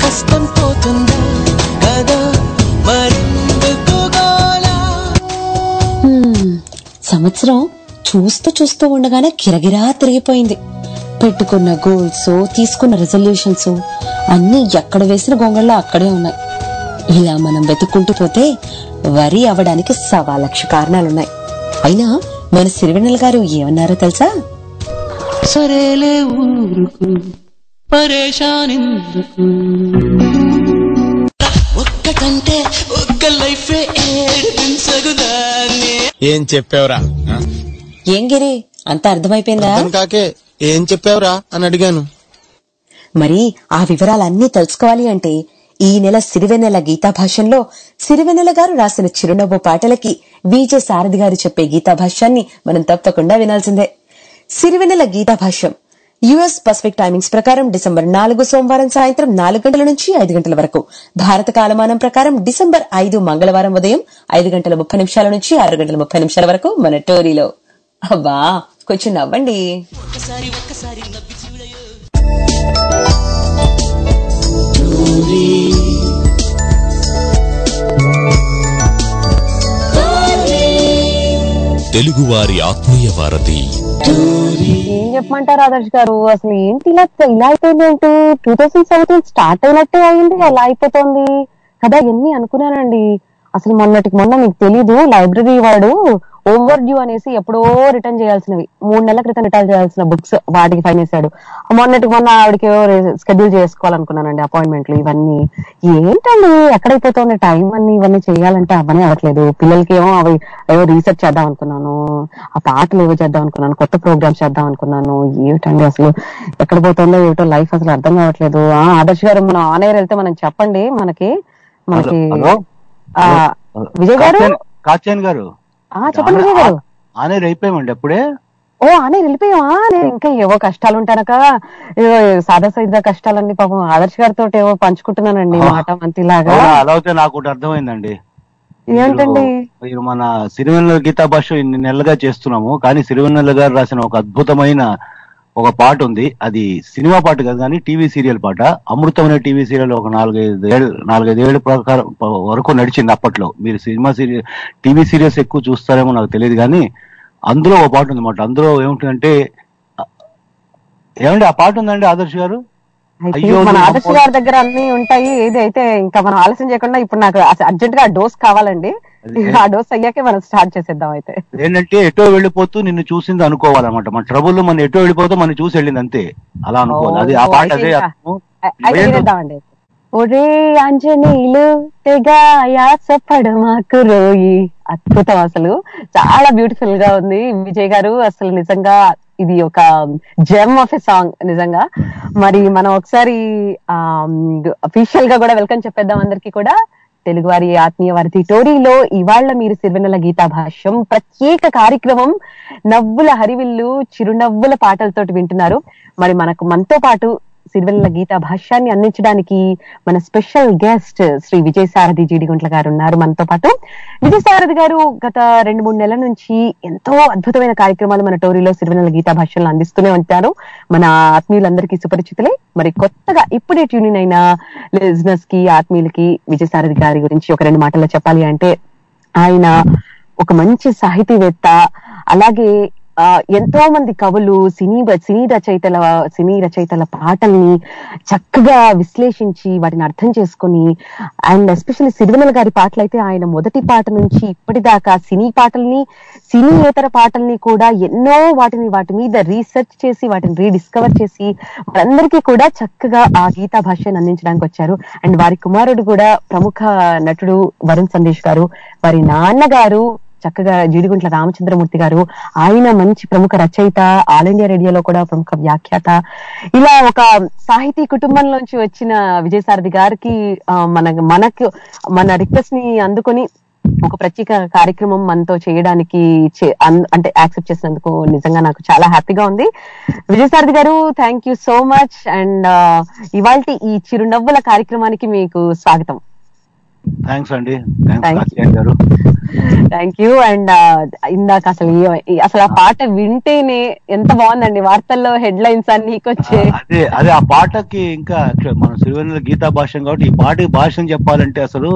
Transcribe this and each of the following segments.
కష్టం పోతుందా కదా మరెందుకు గోలా హ్మ్, సంవత్సరం చూస్తూ చూస్తూ ఉండగానే గిరగిరా తిరిగిపోయింది పెట్టుకున్న గోల్స్ తీసుకున్న రెజల్యూషన్స్ అన్నీ ఎక్కడ వేసిన గొంగళ్ళలో అక్కడే ఉన్నాయి ఇలా మనం వెతుక్కుంటూ పోతే వరి అవడానికి సవా లక్ష కారణాలున్నాయి అయినా మన సిరివెన్నెల గారు ఏమన్నారో తెలుసా సరేలే ఊరుకు పరేషాన్ ఎందుకు ఒక్కటంటే ఒక్క లైఫ్ ఏడిపించగుదాన్ని ఏం చెప్పావురా ఏం గిరి అంత అర్థమైపోయిందా అర్థం కాకే ఏం చెప్పావురా అని అడిగాను మరి ఆ వివరాలన్నీ తెలుసుకోవాలి అంటే ఈ నెల సిరివెన్నెల గీతా భాష్యంలో సిరివెన్నెల గారు రాసిన చిరునవ్వు పాటలకి విజే సారథి గారు చెప్పే గీతా భాష్యాన్ని మనం తప్పకుండా వినాల్సిందే Sirivennela Geetha Bhashyam US Pacific timings ప్రకారం డిసెంబర్ నాలుగు సోమవారం సాయంత్రం నాలుగు గంటల నుంచి ఐదు గంటల వరకు భారత కాలమానం ప్రకారం డిసెంబర్ ఐదు మంగళవారం ఉదయం ఐదు గంటల ముప్పై నిమిషాల నుంచి ఆరు గంటల ముప్పై నిమిషాల వరకు మన టోరీలో అబ్బా కొంచెం నవ్వండి ఒక్కసారి ఒక్కసారి నవ్వి చూడయో తెలుగువారి ఆత్మీయ వారధి ఏం చెప్పమంటారు ఆదర్శ్ గారు అసలు ఏంటి ఇలా ఇలా అయిపోయింది ఏంటి టూ థౌసండ్ సెవెంటీన్ స్టార్ట్ అయినట్టే అయింది ఎలా అయిపోతుంది కదా ఎన్ని అనుకున్నానండి అసలు మొన్నటికి మొన్న మీకు తెలీదు లైబ్రరీ వాడు ఓవర్ డ్యూ అనేసి ఎప్పుడో రిటర్న్ చేయాల్సినవి మూడు నెలల క్రితం రిటర్న్ చేయాల్సిన బుక్స్ వాటికి ఫైన్ వేశాడు మొన్నటికి మొన్న ఆవిడకి షెడ్యూల్ చేసుకోవాలనుకున్నానండి అపాయింట్మెంట్లు ఇవన్నీ ఏంటండి ఎక్కడైపోతుంది టైం అన్ని ఇవన్నీ చేయాలంటే అవన్నీ అవ్వట్లేదు పిల్లలకి ఏమో అవి ఏవో రీసెర్చ్ చేద్దాం అనుకున్నాను ఆ పాటలు ఏవో చేద్దాం అనుకున్నాను కొత్త ప్రోగ్రామ్స్ చేద్దాం అనుకున్నాను ఏమిటండి అసలు ఎక్కడ పోతుందో ఏమిటో లైఫ్ అసలు అర్థం కావట్లేదు ఆ ఆదర్శ్ గారు మనం ఆన్ ఎయిర్ వెళ్తే మనం చెప్పండి మనకి మనకి హలో ఆ, విజయ్ గారు కాచాన్ గారు ఆ చెప్పండి విజయ్ గారు ఆనేరు అయిపోయామండి అప్పుడే ఓ అనే వెళ్ళిపోయావా నేను ఇంకా ఏవో కష్టాలు ఉంటానక ఏవో సాదా సైదా కష్టాలన్నీ పాపం ఆదర్శ్ గారితో ఏవో పంచుకుంటున్నానండి మాట మంతిలాగా అవునా, అలా అయితే నాకు ఒకటి అర్థమైందండి ఏంటండి మీరు- మీరు మన సిరివెన్నెల గీతా భాష ఇన్ని నెలలుగా చేస్తున్నాము కానీ సిరివెన్నెల గారు రాసిన ఒక అద్భుతమైన ఒక పాట ఉంది అది సినిమా పాట కాదు కానీ టీవీ సీరియల్ పాట అమృతం అనే టీవీ సీరియల్ ఒక నాలుగైదు ఏళ్ళు నాలుగైదు ఏళ్ళ ప్రకారం వరకు నడిచింది అప్పట్లో మీరు సినిమా సీరియల్ టీవీ సీరియల్స్ ఎక్కువ చూస్తారేమో నాకు తెలియదు కానీ అందులో ఒక పాట ఉంది అన్నమాట అందులో ఏముంటుందంటే ఏమండి ఆ పాట ఉందండి ఆదర్శ్ గారు అయితే అయ్యో, మన నువ్వు ఆదర్శ్ గారి దగ్గర అన్ని ఉంటాయి ఏది అయితే ఇంకా మనం ఆలస్యం చేయకుండా ఇప్పుడు నాకు అర్జెంట్ గా డోస్ కావాలండి ఆ డోస్ అయ్యాకే మనం స్టార్ట్ చేసేద్దాం అయితే ఏంటంటే ఎటో వెళ్ళిపోతూ నిన్ను చూసింది అనుకోవాలన్నమాట మన ట్రబుల్ మన ఎటో వెళ్ళిపోతూ మనం చూసి వెళ్ళింది అంతే అలా అనుకోవాలి అది ఆ ఓ, పాట అయితే అదే ఇంకా- అర్థము. అయితే ఏంటో- వినేద్దామండి ఒరే ఆంజనేయులు తెగ యాసపడు మాకు రోయి అద్భుతం అసలు చాలా బ్యూటిఫుల్ గా ఉంది విజయ్ గారు అసలు నిజంగా ఇది ఒక జెమ్ ఆఫ్ ఎ సాంగ్ నిజంగా మరి మనం ఒకసారి అఫీషియల్ గా కూడా వెల్కమ్ చెప్పేద్దాం అందరికీ కూడా తెలుగువారి ఆత్మీయ వారి టోరీలో ఇవాళ మీరు సిరివెన్నెల గీతా భాష్యం ప్రత్యేక కార్యక్రమం నవ్వుల హరివిల్లు చిరునవ్వుల పాటలతోటి వింటున్నారు మరి మనకు మనతో పాటు సిరివెన్నెల గీతా భాష్యాన్ని అందించడానికి మన స్పెషల్ గెస్ట్ శ్రీ విజయ్ సారథి జీడిగుంట్ల గారు ఉన్నారు మనతో పాటు విజయ్ సారథి గారు గత రెండు మూడు నెలల నుంచి ఎంతో అద్భుతమైన కార్యక్రమాలు మన టోరీలో సిరివెన్నెల గీతా భాష్యంలో అందిస్తూనే ఉంటారు మన ఆత్మీయులందరికీ సుపరిచితులే మరి కొత్తగా ఇప్పుడే ట్యూనిన్ అయిన లిజినెస్ కి ఆత్మీయులకి విజయ్ సారథి గారి గురించి ఒక రెండు మాటల్లో చెప్పాలి అంటే ఆయన ఒక మంచి సాహితీవేత్త అలాగే ఆ, ఎంతో మంది కవులు సినీ సినీ రచయితల సినీ రచయితల పాటల్ని చక్కగా విశ్లేషించి వాటిని అర్థం చేసుకొని అండ్ ఎస్పెషల్లీ సిరివెన్నెల గారి పాటలు అయితే ఆయన మొదటి పాట నుంచి ఇప్పటిదాకా సినీ పాటల్ని సినీయేతర పాటల్ని కూడా ఎన్నో వాటిని వాటి మీద రీసెర్చ్ చేసి వాటిని రీడిస్కవర్ చేసి వారందరికీ కూడా చక్కగా ఆ గీతా భాషను అందించడానికి వచ్చారు అండ్ వారి కుమారుడు కూడా ప్రముఖ నటుడు వరుణ్ సందేశ్ గారు వారి నాన్నగారు చక్కగా జీడిగుంట్ల రామచంద్రమూర్తి గారు ఆయన మంచి ప్రముఖ రచయిత ఆల్ ఇండియా రేడియోలో కూడా ప్రముఖ వ్యాఖ్యాత ఇలా ఒక సాహితీ కుటుంబంలోంచి వచ్చిన విజయసారథి గారికి ఆ, మన మనకు మన రిక్వెస్ట్ ని అందుకొని ఒక ప్రత్యేక కార్యక్రమం మనతో చేయడానికి చే- అన్- అంటే యాక్సెప్ట్ చేసినందుకు నిజంగా నాకు చాలా హ్యాపీగా ఉంది విజయసారథి గారు thank you so much and ఇవాళ ఈ చిరునవ్వుల కార్యక్రమానికి మీకు స్వాగతం థ్యాంక్స్ అండి థ్యాంక్స్ Thank you. కాత్యాయన్ గారు థ్యాంక్ యూ అండ్ ఇందాక అసలు ఈ- ఈ- అసలు ఆ పాట వింటేనే ఎంత బాగుందండి వార్తల్లో హెడ్ లైన్స్ అన్ని వచ్చే అదే అదే ఆ పాటకి ఇంకా actually మన సిరివెన్నెల గీతా భాషం కాబట్టి ఈ పాటకి భాషం చెప్పాలంటే అసలు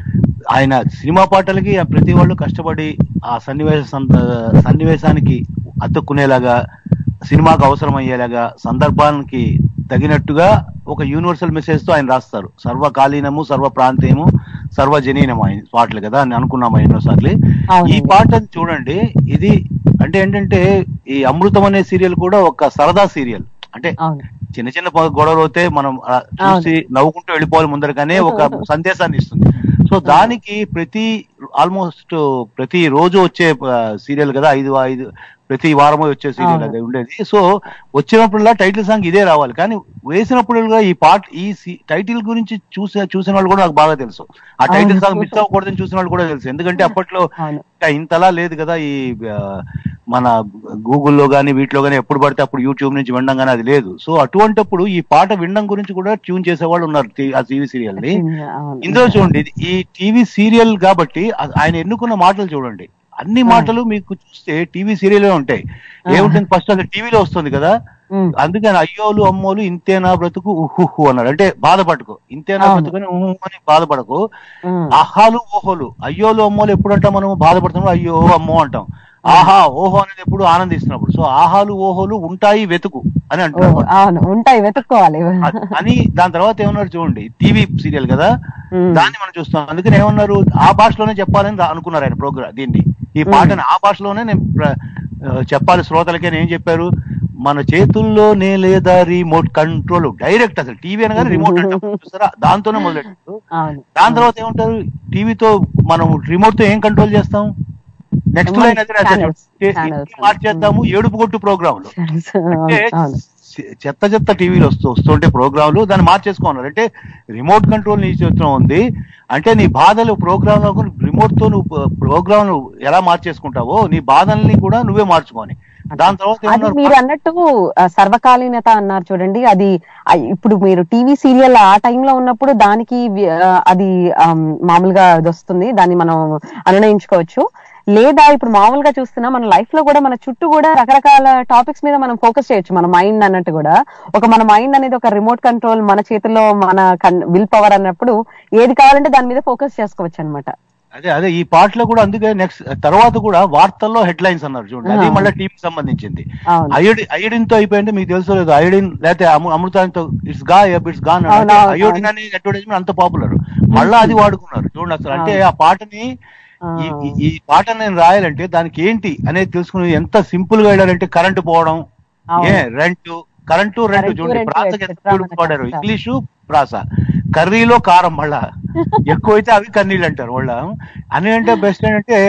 ఆయన సినిమా పాటలకి ఆ ప్రతి వాళ్ళు కష్టపడి ఆ సన్నివేశ సం- సన్నివేశానికి అతుక్కునేలాగా సినిమాకు అవసరమయ్యేలాగా సందర్భానికి తగినట్టుగా ఒక యూనివర్సల్ మెసేజ్ తో ఆయన రాస్తారు సర్వకాలీనము సర్వ ప్రాంతీయము సర్వజనీనము ఆయన పాటలు కదా అని అనుకున్నాము ఎన్నోసార్లు అవునండి. ఈ పాటను చూడండి ఇది అంటే ఏంటంటే ఈ అమృతం అనే సీరియల్ కూడా ఒక సరదా సీరియల్ అంటే అవును చిన్న చిన్న ప- గొడవలు అయితే మనం అలా చూసి నవ్వుకుంటూ వెళ్ళిపోవాలి ముందరగానే ఒక సందేశాన్ని ఇస్తుంది సో దానికి ప్రతి ఆల్మోస్ట్ ప్రతి రోజు వచ్చే సీరియల్ కదా ఐదు ఐదు ప్రతి వారము వచ్చే సీరియల్ అవును. అది ఉండేది సో వచ్చినప్పుడల్లా టైటిల్ సాంగ్ ఇదే రావాలి కానీ వేసినప్పుడల్లా ఈ పాట ఈ టైటిల్ గురించి చూసే చూసిన వాళ్ళు కూడా నాకు బాగా తెలుసు ఆ టైటిల్ అవును. సాంగ్ మిస్ అవ్వకూడదని చూసిన వాళ్ళు కూడా తెలుసు ఎందుకంటే అప్పట్లో అవును ఇంకా ఇంతలా లేదు కదా ఈ ఆ, మన గూగుల్లో గానీ వీటిలో గానీ ఎప్పుడు పడితే అప్పుడు యూట్యూబ్ నుంచి వినడం గానీ అది లేదు సో అటువంటప్పుడు ఈ పాట వినడం గురించి కూడా ట్యూన్ చేసేవాళ్ళు ఉన్నారు టీ- ఆ టీవీ సీరియల్ ని అవును. ఇందులో చూడండి ఇది- ఈ టీవీ సీరియల్ కాబట్టి ఆ- ఆయన ఎన్నుకున్న మాటలు చూడండి అన్ని మాటలు మీకు చూస్తే టీవీ సీరియల్ ఉంటాయి ఏముంటుంది ఫస్ట్ అది టీవీలో వస్తుంది కదా ఉమ్. అందుకని అయ్యోలు అమ్మోలు ఇంతేనా బ్రతుకు ఉహుహు అన్నాడు అంటే బాధపడకు ఇంతేనా అవును. బ్రతుకు అని ఉహు అని బాధపడకు ఉమ్. ఆహాలు ఓహోలు అయ్యోలు అమ్మోలు ఎప్పుడు అంటాం మనం బాధపడుతున్నాం అయ్యో అమ్మో అంటాం ఆహా ఓహో అనేది ఎప్పుడు ఆనందిస్తున్నప్పుడు సో ఆహాలు ఓహోలు ఉంటాయి వెతుకు అని ఓ, అంటున్నాడు అవును ఉంటాయి వెతుక్కోవాలి అ- అని దాని తర్వాత ఏమన్నారు చూడండి టీవీ సీరియల్ కదా ఉమ్. దాన్ని మనం చూస్తాం అందుకని ఏమన్నారు ఆ భాషలోనే చెప్పాలని రా- అనుకున్నారు ఆయన ప్రోగ్రామ్ దీన్ని ఈ పాటని ఆ భాషలోనే నేను ప్ర- ఆ, చెప్పాలి శ్రోతలకి అని ఏం చెప్పారు మన చేతుల్లోనే లేదా రిమోట్ కంట్రోల్ డైరెక్ట్ అసలు టీవీ అనగానే రిమోట్ అంటే చూస్తారా దాంతోనే మొదలెట్టారు అవును దాని తర్వాత ఏమంటారు టీవీతో మనం రిమోట్ తో ఏం కంట్రోల్ చేస్తాం నెక్స్ట్ Remote లైన్ అదే రాశారు. channels, ఏ- channels. ఇది మార్చేద్దాము ఏడుపు కొట్టు ప్రోగ్రాంలు అంటే అవును చె- చెత్త చెత్త టీవీలు వస్తూ వస్తుంటే ప్రోగ్రాంలు దాన్ని మార్చేసుకున్నారు అంటే రిమోట్ కంట్రోల్ నీ చేతిలో ఉంది అంటే నీ బాధలు ప్రోగ్రామ్ రిమోట్ తో నువ్వు ప్రోగ్రామ్ ఎలా మార్చేసుకుంటావో నీ బాధల్ని కూడా నువ్వే మార్చుకోని దాని తర్వాత అది ఏమన్నారు మీరు అన్నట్టు ఆ, సర్వకాలీనత అన్నారు చూడండి అది ఆ, ఇప్పుడు మీరు టీవీ సీరియల్ ఆ టైంలో ఉన్నప్పుడు దానికి వి- ఆ, అది ఆమ్, మామూలుగా అది వస్తుంది దాన్ని మనం అనునయించుకోవచ్చు లేదా ఇప్పుడు మామూలుగా చూస్తున్నా మన లైఫ్ లో కూడా మన చుట్టూ కూడా రకరకాల టాపిక్స్ మీద మనం ఫోకస్ చేయొచ్చు మన మైండ్ అన్నట్టు కూడా ఒక మన మైండ్ అనేది ఒక రిమోట్ కంట్రోల్ మన చేతిలో మన విల్ పవర్ అన్నప్పుడు ఏది కావాలంటే దాని మీద ఫోకస్ చేసుకోవచ్చు అనమాట అదే అదే ఈ పాటలో కూడా అందుకే నెక్స్ట్ తర్వాత కూడా వార్తల్లో హెడ్ లైన్స్ అన్నారు చూడండి అది ఆ. మళ్ళీ టీవీకి సంబంధించింది అవును అయోడిన్ అయోడిన్ తో అయిపోయింది మీకు తెలుసో లేదు అయోడిన్ లేకపోతే అమృ- అమృతాంతో ఇట్స్ గా ఇట్స్ గాన్ అవును, అవును, అయోడిన్ అనే అడ్వర్టైజ్మెంట్ అంత పాపులర్ మళ్ళా అది వాడుకున్నారు చూడండి అసలు అంటే ఆ పాటని ఈ- ఈ- ఈ పాట నేను రాయాలంటే దానికి ఏంటి అనేది తెలుసుకుని ఎంత సింపుల్ గా వెళ్ళాలంటే కరెంటు పోవడం అవును. A rent current rent current, చూడండి రెంటు, ప్రాసకి ఎంత etcetera beautiful పాడారు మనకు ఇంగ్లీషు ప్రాస కర్రీలో కారం మళ్ళా ఎక్కువైతే అవి కన్నీళ్ళు అంటారు వాళ్ళ అని అంటే బెస్ట్ ఏంటంటే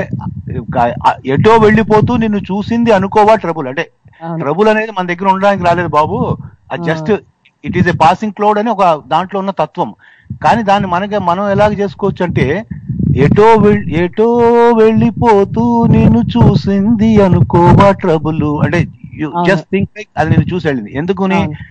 క- ఎటో వెళ్ళిపోతూ నిన్ను చూసింది అనుకోవా ట్రబుల్ అంటే అవును. ట్రబుల్ అనేది మన దగ్గర ఉండడానికి రాలేదు బాబు అది just it is a passing cloud అని ఒక దాంట్లో ఉన్న తత్వం కానీ దాన్ని మనకి మనం ఎలాగ చేసుకోవచ్చు అంటే ఎటో వెళ్- ఎటో వెళ్ళిపోతూ నిన్ను చూసింది అనుకోవా ట్రబుల్ అంటే అవును. జస్ట్ థింక్ లైక్ అది నేను చూసి వెళ్ళింది ఎందుకుని అవును.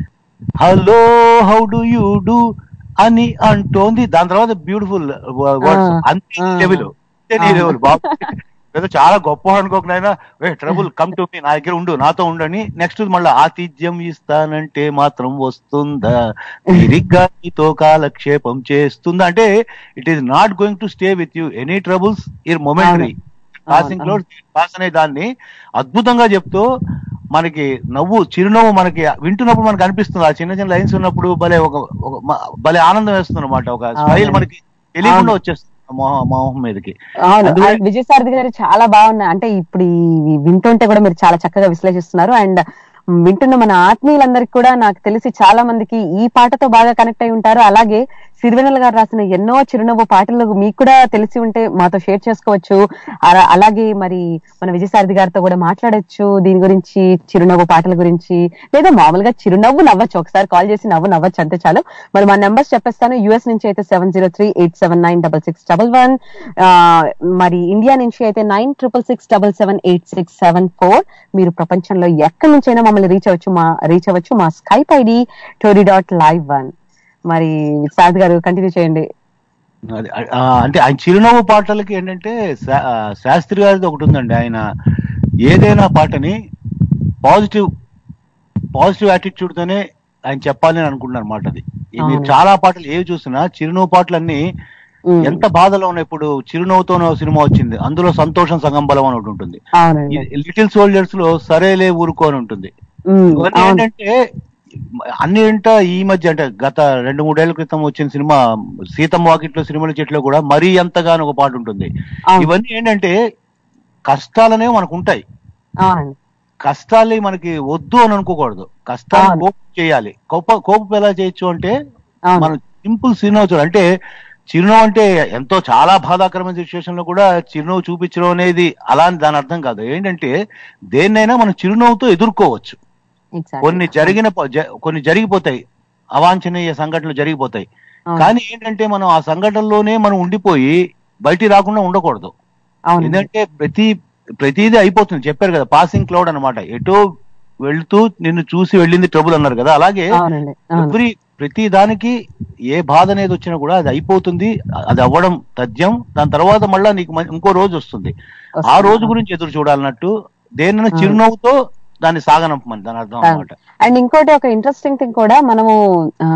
Hello how do you do అని అంటోంది దాని తర్వాత బ్యూటిఫుల్ వర్డ్స్ ఆ, అంతే ఆ. లెవెల్ అంతే నీ అవును. లెవెల్ బాబు ఏదో చాలా గొప్ప అనుకోకనైనా a trouble come to me నా దగ్గర ఉండు నాతో ఉండని నెక్స్ట్ మళ్ళీ ఆతిథ్యం ఇస్తానంటే మాత్రం వస్తుందా తిరిగ్గా నీతో కాలక్షేపం చేస్తుందా అంటే it is not going to stay with you any troubles are momentary passing అవును. లో పాస్ అనే దాన్ని అద్భుతంగా చెప్తూ మనకి నవ్వు చిరునవ్వు మనకి వింటున్నప్పుడు మనకి అనిపిస్తుంది ఆ చిన్న చిన్న లైన్స్ ఉన్నప్పుడు భలే ఒక ఒక- మ- భలే ఆనందం వేస్తుంది అనమాట ఒక స్మైల్ అవునండి. మనకి తెలియకుండా అవును. వచ్చేస్తుంది మొహం మొహం మీదకి అవును అందువల్ల- అండ్ విజయసారథి గారు చాలా బాగున్నాయి అంటే ఇప్పుడు ఈ వింటుంటే కూడా మీరు చాలా చక్కగా విశ్లేషిస్తున్నారు అండ్ వింటున్న మన ఆత్మీయులందరికీ కూడా నాకు తెలిసి చాలా మందికి ఈ పాటతో బాగా కనెక్ట్ అయి ఉంటారు అలాగే సిరివెన్నెల గారు రాసిన ఎన్నో చిరునవ్వు పాటలు మీకు కూడా తెలిసి ఉంటే మాతో షేర్ చేసుకోవచ్చు అలా- అలాగే మరి మన విజయసారథి గారితో కూడా మాట్లాడొచ్చు దీని గురించి చిరునవ్వు పాటల గురించి లేదా మామూలుగా చిరునవ్వు నవ్వచ్చు ఒకసారి కాల్ చేసి నవ్వు నవ్వచ్చు అంతే చాలు మరి మా నెంబర్స్ చెప్పేస్తాను యుఎస్ నుంచి అయితే seven zero three eight seven nine double six double one మరి ఇండియా నుంచి అయితే nine triple six double seven eight six seven four మీరు ప్రపంచంలో ఎక్కడి నుంచైనా మమ్మల్ని రీచ్ అవ్వచ్చు మా రీచ్ అవ్వచ్చు మా Skype ID tori dot live one మరి సాద్ గారు కంటిన్యూ చేయండి అది ఆ, అంటే ఆయన చిరునవ్వు పాటలకి ఏంటంటే శా- ఆ, శాస్త్రి గారిది ఒకటి ఉందండి ఆయన ఏదైనా పాటని పాజిటివ్ పాజిటివ్ యాటిట్యూడ్ తోనే ఆయన చెప్పాలి అని అనుకుంటున్నారు అనమాట అది ఈ మీరు అవును. చాలా పాటలు ఏవి చూసినా చిరునవ్వు పాటలన్నీ ఉమ్, ఎంత బాధలో ఉన్నాయి ఇప్పుడు చిరునవ్వుతోనే సినిమా వచ్చింది అందులో సంతోషం సంగంబలం అని ఒకటి ఉంటుంది అవునండి లిటిల్ సోల్జర్స్ లో సరేలే ఊరుకో అని ఉంటుంది ఉమ్, ఇవన్నీ అవును ఏంటంటే అన్ని ఏంట ఈ మధ్య అంటే గత రెండు మూడేళ్ల క్రితం వచ్చిన సినిమా సీతమ్మ వాకిట్లో సినిమాల చెట్లో కూడా మరీ ఎంతగానో ఒక పాట ఉంటుంది అవును. ఇవన్నీ ఏంటంటే కష్టాలనే మనకు ఉంటాయి అవునండి కష్టాలు మనకి వద్దు అని అనుకోకూడదు కష్టాలు అవును. కోపం చేయాలి కోప కోపం ఎలా చేయొచ్చు అంటే అవును మనం సింపుల్ చిరునవ్వు చూడాలి అంటే చిరునవ్వు అంటే ఎంతో చాలా బాధాకరమైన సిచ్యువేషన్ లో కూడా చిరునవ్వు చూపించడం అనేది అలా అని దాని అర్థం కాదు ఏంటంటే దేన్నైనా మనం చిరునవ్వుతో ఎదుర్కోవచ్చు Exactly. కొన్ని జరిగిన ప- జ- కొన్ని జరిగిపోతాయి అవాంఛనీయ సంఘటనలు జరిగిపోతాయి అవును. కానీ ఏంటంటే మనం ఆ సంఘటనలోనే మనం ఉండిపోయి బయటికి రాకుండా ఉండకూడదు అవును ఎందుకంటే ప్రతి ప్రతిదీ అయిపోతుంది చెప్పారు కదా పాసింగ్ క్లౌడ్ అన్నమాట ఎటో వెళ్తూ నిన్ను చూసి వెళ్ళింది ట్రబుల్ అన్నారు కదా అలాగే అవునండి అవును ఎవ్రీ ప్రతి దానికి ఏ బాధ అనేది వచ్చినా కూడా అది అయిపోతుంది అది అవ్వడం తథ్యం దాని తర్వాత మళ్ళా నీకు మ- ఇంకో రోజు వస్తుంది ఆ వస్తుంది. రోజు గురించి ఎదురు చూడాలన్నట్టు దేనిని చిరునవ్వుతో దాన్ని సాగనంపమని దాని అర్థం అన్నమాట అండ్ ఇంకోటి ఒక ఇంట్రెస్టింగ్ థింగ్ కూడా మనము ఆ,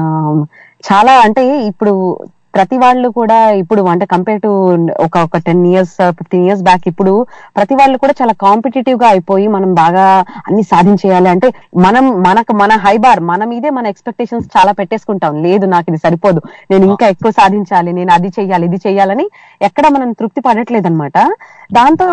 చాలా అంటే ఇప్పుడు ప్రతి వాళ్ళు కూడా ఇప్పుడు అంటే కంపేర్ టు ఒక ఒక ten years fifteen years back ఇప్పుడు ప్రతి వాళ్ళు కూడా చాలా కాంపిటేటివ్ గా అయిపోయి మనం బాగా అన్ని సాధించేయాలి అంటే మనం మనకు మన హై బార్ మన మీదే మన ఎక్స్పెక్టేషన్స్ చాలా పెట్టేసుకుంటాం లేదు నాకు ఇది సరిపోదు నేను ఇంకా ఎక్కువ సాధించాలి నేను అది చెయ్యాలి ఇది చెయ్యాలని ఎక్కడ మనం తృప్తి పడట్లేదు అనమాట దాంతో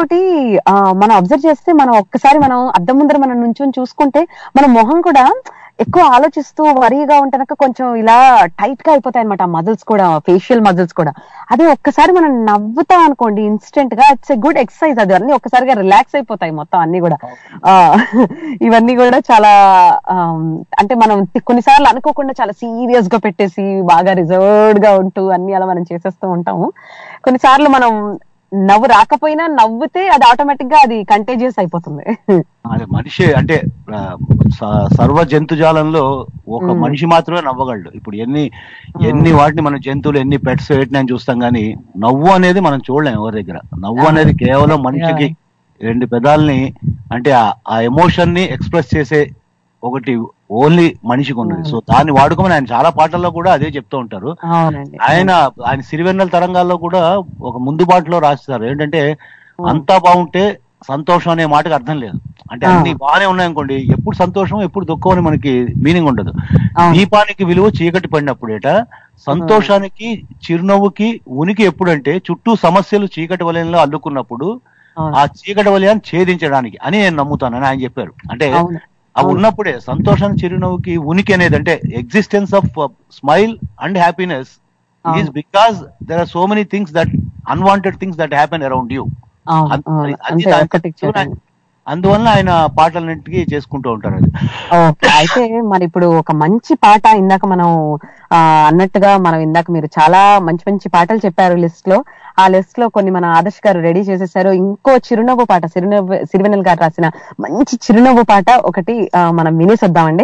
మనం అబ్జర్వ్ చేస్తే మనం ఒక్కసారి మనం అద్దం ముందర మనం నుంచొని చూసుకుంటే మన మొహం కూడా ఎక్కువ ఆలోచిస్తూ వరీగా ఉంటనక కొంచెం ఇలా టైట్ గా అయిపోతాయి అనమాట మజిల్స్ కూడా ఫేషియల్ మజిల్స్ కూడా అదే ఒక్కసారి మనం నవ్వుతాం అనుకోండి ఇన్స్టెంట్ గా ఇట్స్ ఎ గుడ్ ఎక్సర్సైజ్ అది అన్ని ఒక్కసారిగా రిలాక్స్ అయిపోతాయి మొత్తం అన్ని కూడా ఆ, ఇవన్నీ కూడా చాలా ఆమ్, అంటే మనం కొన్నిసార్లు అనుకోకుండా చాలా సీరియస్ గా పెట్టేసి బాగా రిజర్వ్డ్ గా ఉంటూ అన్ని అలా మనం చేసేస్తూ ఉంటాము కొన్నిసార్లు మనం నవ్వు రాకపోయినా నవ్వుతే అది ఆటోమేటిక్ గా అది కంటేజియస్ అయిపోతుంది అదే మనిషి అంటే ఆ, స- సర్వ జంతుజాలంలో ఒక మ్మ్. మనిషి మాత్రమే నవ్వగలడు ఇప్పుడు ఎన్ని ఎన్ని వాటిని మన జంతువులు ఎన్ని పెట్స్ వేటిని చూస్తాం కానీ నవ్వు అనేది మనం చూడలేం ఎవరి దగ్గర నవ్వు అనేది కేవలం మనిషికి రెండు పెదాలని అంటే ఆ- ఆ ఎమోషన్ ని ఎక్స్ప్రెస్ చేసే ఒకటి ఓన్లీ మనిషికి ఉన్నది సో దాన్ని వాడుకోమని ఆయన చాలా పాటల్లో కూడా అదే చెప్తూ ఉంటారు అవునండి ఆయన ఆయన సిరివెన్నెల తరంగాల్లో కూడా ఒక ముందు బాటలో రాస్తారు ఏంటంటే అంతా బాగుంటే సంతోషం అనే మాటకు అర్థం లేదు అంటే ఆ. అన్ని బాగానే ఉన్నాయనుకోండి ఎప్పుడు సంతోషం ఎప్పుడు దుఃఖం అని మనకి మీనింగ్ ఉండదు అవును. దీపానికి విలువ చీకటి పడినప్పుడేట సంతోషానికి చిరునవ్వుకి ఉనికి ఎప్పుడంటే చుట్టూ సమస్యలు చీకటి వలయంలో అల్లుకున్నప్పుడు అవును. ఆ చీకటి వలయాన్ని ఛేదించడానికి అని నేను నమ్ముతానని ఆయన చెప్పారు అంటే అవును. అవి ఉన్నప్పుడే సంతోషానికి చిరునవ్వుకి ఉనికి అనేది అంటే existence of smile and happiness is అవును. Because there are so many things that unwanted things that happen around you అవును, అది- అవును. అది అంతే దాని- ఒకటి చూడండి అందువల్ల ఆయన పాటలన్నింటికి చేసుకుంటూ ఉంటారు అది ఓకే అయితే మరి ఇప్పుడు ఒక మంచి పాట ఇందాక మనం ఆ, అన్నట్టుగా మనం ఇందాక మీరు చాలా మంచి మంచి పాటలు చెప్పారు లిస్ట్ లో ఆ లిస్ట్ లో కొన్ని మన ఆదర్శ్ గారు రెడీ చేసేసారు ఇంకో చిరునవ్వు పాట చిరునవ్వు సిరివెన్నెల గారు రాసిన మంచి చిరునవ్వు పాట ఒకటి ఆ, మనం వినేసొద్దామండి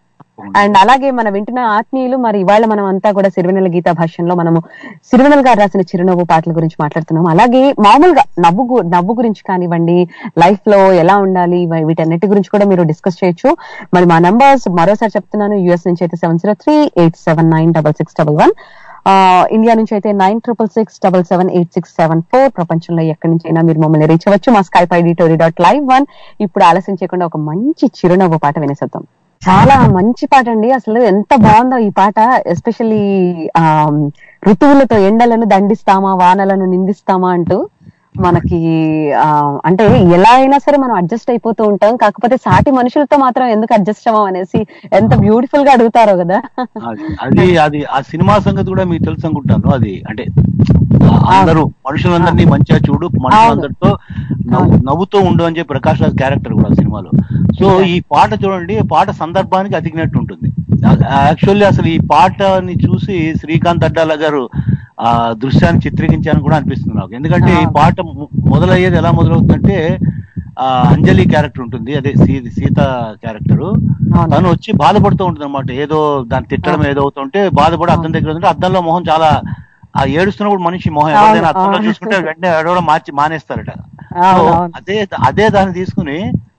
అండ్ అలాగే మన వింటున్న ఆత్మీయులు మరి ఇవాళ మనం అంతా కూడా సిరివెన్నెల గీతా భాష్యంలో మనము సిరివెన్నెల గారు రాసిన చిరునవ్వు పాటల గురించి మాట్లాడుతున్నాం అలాగే మామూలుగా నవ్వు గు- నవ్వు గురించి కానివ్వండి లైఫ్ లో ఎలా ఉండాలి ఇవ- వీటన్నిటి గురించి కూడా మీరు డిస్కస్ చేయొచ్చు మరి మా నంబర్స్ మరోసారి చెప్తున్నాను యుఎస్ నుంచి అయితే seven zero three eight seven nine double six double one India నుంచి అయితే nine triple six double seven eight six seven four ప్రపంచంలో ఎక్కడి నుంచి అయినా మీరు మమ్మల్ని రీచ్ అవ్వచ్చు మా Skype ID tori dot live one ఇప్పుడు ఆలస్యం చేయకుండా ఒక మంచి చిరునవ్వు పాట వినేసేద్దాం చాలా మంచి పాట అండి అసలు ఎంత బాగుందో ఈ పాట ఎస్పెషల్లీ ఆ ఋతువులతో ఎండలను దండిస్తామా వానలను నిందిస్తామా అంటూ మనకి ఆ అంటే ఎలా అయినా సరే మనం అడ్జస్ట్ అయిపోతూ ఉంటాం కాకపోతే సాటి మనుషులతో మాత్రం ఎందుకు అడ్జస్ట్ అవ్వం అనేసి ఎంత బ్యూటిఫుల్ గా అడుగుతారో కదా అది- అది అది ఆ సినిమా సంగతి కూడా మీకు తెలుసు అనుకుంటాను అది అంటే అందరూ మనుషులందరినీ మంచిగా చూడు మనుషులందరితో నవ్వు నవ్వుతూ ఉండు అని చెప్పి ప్రకాష్ రాజ్ క్యారెక్టర్ కూడా ఆ సినిమాలో సో ఈ పాట చూడండి ఈ పాట సందర్భానికి అతికినట్టు ఉంటుంది యాక్చువల్లీ అసలు ఈ పాటని చూసి శ్రీకాంత్ అడ్డాల గారు ఆ దృశ్యాన్ని చిత్రీకరించాలని కూడా అనిపిస్తుంది నాకు ఎందుకంటే ఈ పాట మొ- మొదలయ్యేది ఎలా మొదలవుతుందంటే ఆ అంజలి క్యారెక్టర్ ఉంటుంది అదే సీ- సీత క్యారెక్టర్ అవును. తను వచ్చి బాధపడుతూ ఉంటుంది అనమాట ఏదో దాన్ని తిట్టడం ఏదో అవుతుంటే బాధపడి అద్దం దగ్గర ఉంటే అద్దంలో మొహం చాలా ఆ ఏడుస్తున్నప్పుడు మనిషి మొహం అవును, ఎవరైనా అర్థంలో అవును. చూసుకుంటే వెంటనే ఏడవడం మార్చి మానేస్తారట అవును, సో అవును. అదే అదే దాన్ని తీసుకుని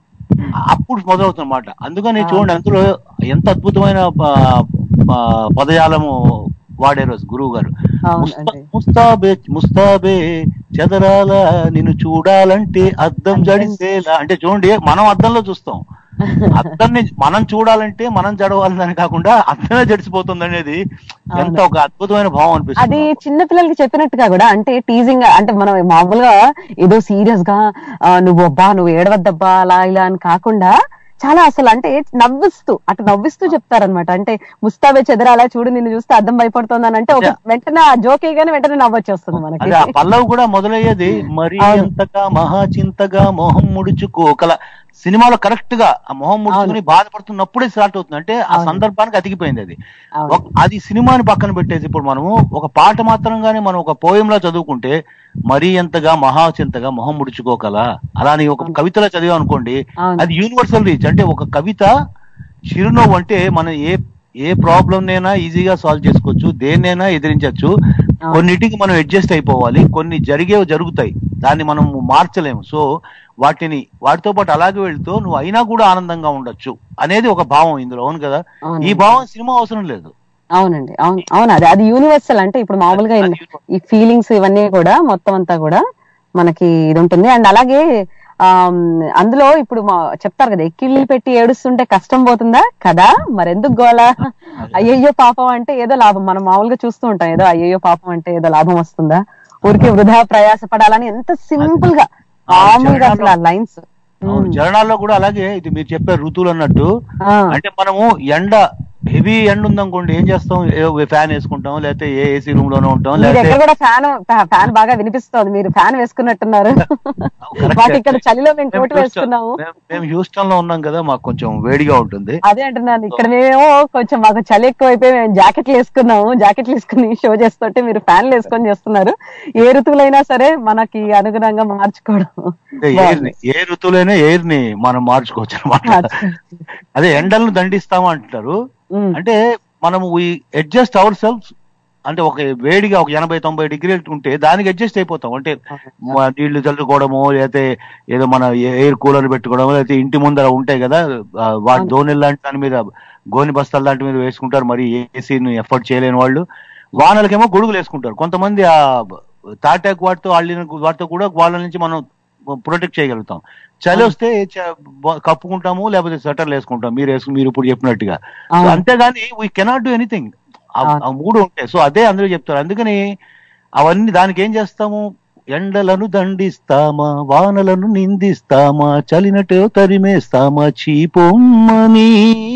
అప్పుడు మొదలవుతుందన్నమాట అందుకని చూడండి అందులో ఎంత అద్భుతమైన ప- ప- పదజాలము వాడారు గురువు గారు అవును ముస్తా- అండి. ముస్తాబే ముస్తాబే చెదరాల నిన్ను చూడాలంటే అద్దం జడిసేలా అంటే చూడండి మనం అద్దంలో చూస్తాం అద్దాన్ని మనం చూడాలంటే మనం జడవాలని కాకుండా అద్దమే జడిసిపోతుంది అనేది ఎంత ఒక అద్భుతమైన భావం అది అనిపిస్తుంది నాకు. చిన్న పిల్లలకి చెప్పినట్టుగా కూడా అంటే టీజింగ్ అంటే మనం మామూలుగా ఏదో సీరియస్ గా ఆ, నువ్వు అబ్బా నువ్వు ఏడవద్దబ్బా అలా ఇలా అని కాకుండా చాలా అసలు అంటే నవ్విస్తూ అటు నవ్విస్తూ చెప్తారనమాట అంటే ముస్తాబే చెదరాలా చూడు నిన్ను చూస్తే అర్థం భయపడుతుంది అని అంటే ఒక వెంటనే ఆ జోక్ గానే వెంటనే నవ్వొచ్చేస్తుంది మనకి అదే ఆ పల్లవి కూడా మొదలయ్యేది మరి ఎంతగా మహాచింతగా మొహం ముడుచుకోకల సినిమాలో కరెక్ట్ గా ఆ మొహం ముడుచుకుని బాధపడుతున్నప్పుడే స్టార్ట్ అవుతుంది అంటే ఆ సందర్భానికి అతికిపోయింది అది అవును. ఒక- అది సినిమాని పక్కన పెట్టేసి ఇప్పుడు మనము ఒక పాట మాత్రంగానే మనం ఒక పోయంలా చదువుకుంటే మరీ ఎంతగా మహాచింతగా మొహం ముడుచుకోకల అలాని ఒక కవితలో చదివాం అనుకోండి అవును. అది యూనివర్సల్ రీచ్ అంటే ఒక కవిత చిరునవ్వు అంటే మనం ఏ ఏ ప్రాబ్లం నైనా ఈజీగా సాల్వ్ చేసుకోవచ్చు దేన్నైనా ఎదిరించవచ్చు కొన్నిటికి మనం అడ్జస్ట్ అయిపోవాలి కొన్ని జరిగేవి జరుగుతాయి దాన్ని మనం మార్చలేము సో వాటిని వాటితో పాటు అలాగే వెళ్తూ నువ్వు అయినా కూడా ఆనందంగా ఉండొచ్చు అనేది ఒక భావం ఇందులో అవును కదా అవును. ఈ భావం సినిమా అవసరం లేదు అవునండి అవును అవును అది అది యూనివర్సల్ అంటే ఇప్పుడు మామూలుగా అది- ఈ- ఈ ఫీలింగ్స్ ఇవన్నీ కూడా మొత్తం అంతా కూడా మనకి ఇది ఉంటుంది అండ్ అలాగే ఆమ్, అందులో ఇప్పుడు మా చెప్తారు కదా ఎక్కిళ్ళు పెట్టి ఏడుస్తుంటే కష్టం పోతుందా కదా మరెందుకు గోల అయ్యయ్యో పాపం అంటే ఏదో లాభం మనం మామూలుగా చూస్తూ ఉంటాం ఏదో అయ్యయ్యో పాపం అంటే ఏదో లాభం వస్తుందా ఊరికి వృధా ప్రయాస పడాలని ఎంత సింపుల్ గా ఆ మామూలుగా అసలు ఆ చరణాల్లో- లైన్స్ అవును చరణాల్లో కూడా అలాగే ఇది మీరు చెప్పే ఋతువులు అన్నట్టు అంటే మనము ఎండ హెవీ ఎండ ఉందనుకోండి ఏం చేస్తాం ఫ్యాన్ వేసుకుంటాం లేకపోతే ఏ ఏసీ రూమ్ లోనే ఉంటాం మీరు లేకపోతే ఎక్కడ కూడా ఫ్యాన్ ఫ్యాన్ బాగా వినిపిస్తోంది మీరు ఫ్యాన్ వేసుకున్నట్టున్నారు correct. మాకు ఇక్కడ చలిలో మేము మేము కోట్ హ్యూస్టన్- వేసుకున్నాము మేము- మేము హ్యూస్టన్ లో ఉన్నాం కదా మాకు కొంచెం వేడిగా ఉంటుంది అదే అంటున్నాను ఇక్కడ మేమేమో కొంచెం మాకు చలి ఎక్కువైపోయి మేము జాకెట్లు వేసుకున్నాము జాకెట్లు వేసుకుని షో చేస్తుంటే మీరు ఫ్యాన్లు వేసుకొని చేస్తున్నారు ఏ ఋతువులైనా సరే మనకి అనుగుణంగా మార్చుకోవడం అంటే ఎయిర్ ని ఏ ఋతువులైనా ఎయిర్ ని మనం మార్చుకోవచ్చు అనమాట మార్చుకోవచ్చు. అదే ఎండలను దండిస్తాము అంటున్నారు ఉమ్. అంటే మనము అడ్జస్ట్ అవర్ సెల్ఫ్ అంటే ఒక వేడిగా ఒక ఎనభై తొంభై డిగ్రీలు ఉంటే దానికి అడ్జస్ట్ అయిపోతాం అంటే మ- నీళ్లు చల్లుకోవడము లేకపోతే ఏదో మన ఎయిర్ కూలర్ పెట్టుకోవడము లేకపోతే ఇంటి ముందర ఉంటాయి కదా ఆ, వాటి ధోని లాంటి దాని మీద గోని బస్తాల లాంటి మీద వేసుకుంటారు మరి ఏసీని ఎఫర్ట్ చేయలేని వాళ్ళు వానలకేమో గొడుగులు వేసుకుంటారు కొంతమంది ఆ తాటాకు వాటితో అల్లిన వాటితో కూడా వాళ్ళ నుంచి మనం ప్రొటెక్ట్ చేయగలుగుతాం చలి వస్తే చ- బ- కప్పుకుంటాము లేకపోతే స్వెటర్లు వేసుకుంటాం మీరు వేసుకు మీరు ఇప్పుడు చెప్పినట్టుగా సో అవును. అంతేగాని వీ కెనాట్ డూ ఎనీథింగ్ ఆ మూడు ఉంటాయి సో అదే అందరూ చెప్తారు అందుకని అవన్నీ దానికి ఏం చేస్తాము ఎండలను దండిస్తామా వానలను నిందిస్తామా చలినట్టు తరిమేస్తామా చీపొమ్మని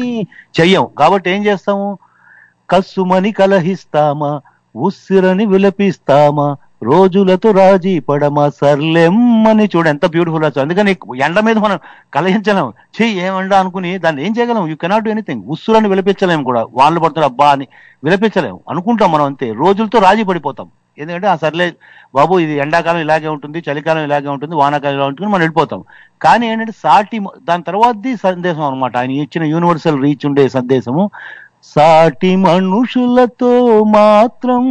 చెయ్యం కాబట్టి ఏం చేస్తాము కస్సుమని కలహిస్తామా ఉస్సిరని విలపిస్తామా రోజులతో రాజీ పడమా సర్లెమ్మని చూడు ఎంత బ్యూటిఫుల్ రాసు అందుకని ఎండ మీద మనం కలహించలేము చెయ్యి ఏమండ అనుకుని దాన్ని ఏం చేయగలం యూ కెనాట్ డూ ఎనీథింగ్ ఉస్సురని విలపించలేము కూడా వాళ్ళు పడతారు అబ్బా అని విలపించలేము అనుకుంటాం మనం అంతే రోజులతో రాజీ పడిపోతాం ఎందుకంటే ఆ సర్లే బాబు ఇది ఎండాకాలం ఇలాగే ఉంటుంది చలికాలం ఇలాగే ఉంటుంది వానాకాలం ఇలా ఉంటుంది మనం వెళ్ళిపోతాం కానీ ఏంటంటే సాటి మ- దాని తర్వాతది సందేశం అనమాట ఆయన ఇచ్చిన యూనివర్సల్ రీచ్ ఉండే సందేశము సాటి మనుషులతో మాత్రం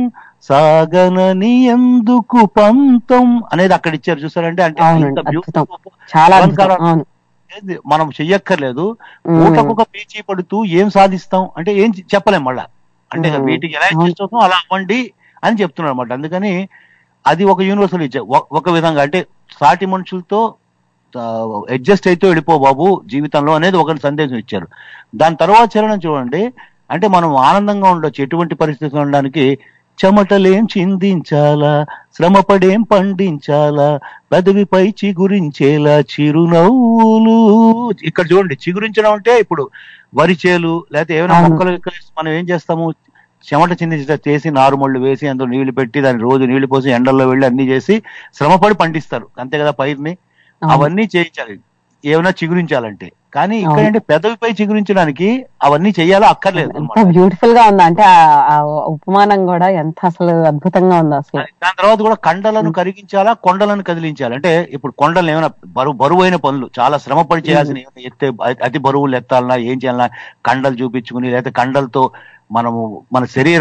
సాగనని ఎందుకు పంతం అనేది అక్కడ ఇచ్చారు చూసారంటే అంటే అవునండి, ఇంత అద్భుతం. beautiful చాలా అద్భుతం. అలంకారం అవును అనేది మనం చెయ్యక్కర్లేదు మ్మ్. పూటకొక పేచీ పడుతూ ఏం సాధిస్తాం అంటే ఏం చె- చెప్పలేం మళ్ళా అంటే మ్మ్. వీటికి ఎలా అడ్జస్ట్ అవుతాం అలా అవ్వండి అని చెప్తున్నారు అనమాట అందుకని అది ఒక యూనివర్సల్ ఇచ్చే ఒక విధంగా అంటే సాటి మనుషులతో అడ్జస్ట్ అయితే వెళ్ళిపో బాబు జీవితంలో అనేది ఒక సందేశం ఇచ్చారు దాని తర్వాత చరణం చూడండి అంటే మనం ఆనందంగా ఉండొచ్చు ఎటువంటి పరిస్థితులు ఉండడానికి చెమటలేం చిందించాలా శ్రమపడేం పండించాలా పెదవిపై చిగురించేలా చిరునవ్వులు ఇక్కడ చూడండి చిగురించడం అంటే ఇప్పుడు వరి చేలు లేకపోతే ఏమైనా అవును. మొక్కలు గిక్కలు మనం ఏం చేస్తాము చెమట చిందించ చేసి నారుమళ్ళు వేసి అందులో నీళ్లు పెట్టి దాన్ని రోజు నీళ్లు పోసి ఎండల్లో వెళ్ళి అన్ని చేసి శ్రమపడి పండిస్తారు అంతే కదా పైరుని అవును. అవన్నీ చేయించాలి ఏమైనా చిగురించాలంటే కానీ ఇక్కడ అవును. అంటే పెదవిపై చిగురించడానికి అవన్నీ చెయ్యాలా అక్కర్లేదు ఎంత అన్నమాట. బ్యూటిఫుల్ గా ఉంది అంటే ఆ- ఆ ఉపమానం కూడా ఎంత అసలు అద్భుతంగా ఉంది అసలు దాని తర్వాత కూడా కండలను కరిగించాలా కొండలను కదిలించాలి అంటే ఇప్పుడు కొండలు ఏమైనా బరువు బరువైన పనులు చాలా శ్రమపడి చేయాల్సిన ఏమైనా ఎత్తే అతి- అతి బరువులు ఎత్తాలన్నా ఏం చేయాలన్నా కండలు చూపించుకుని లేకపోతే కండలతో మనము మన శరీరం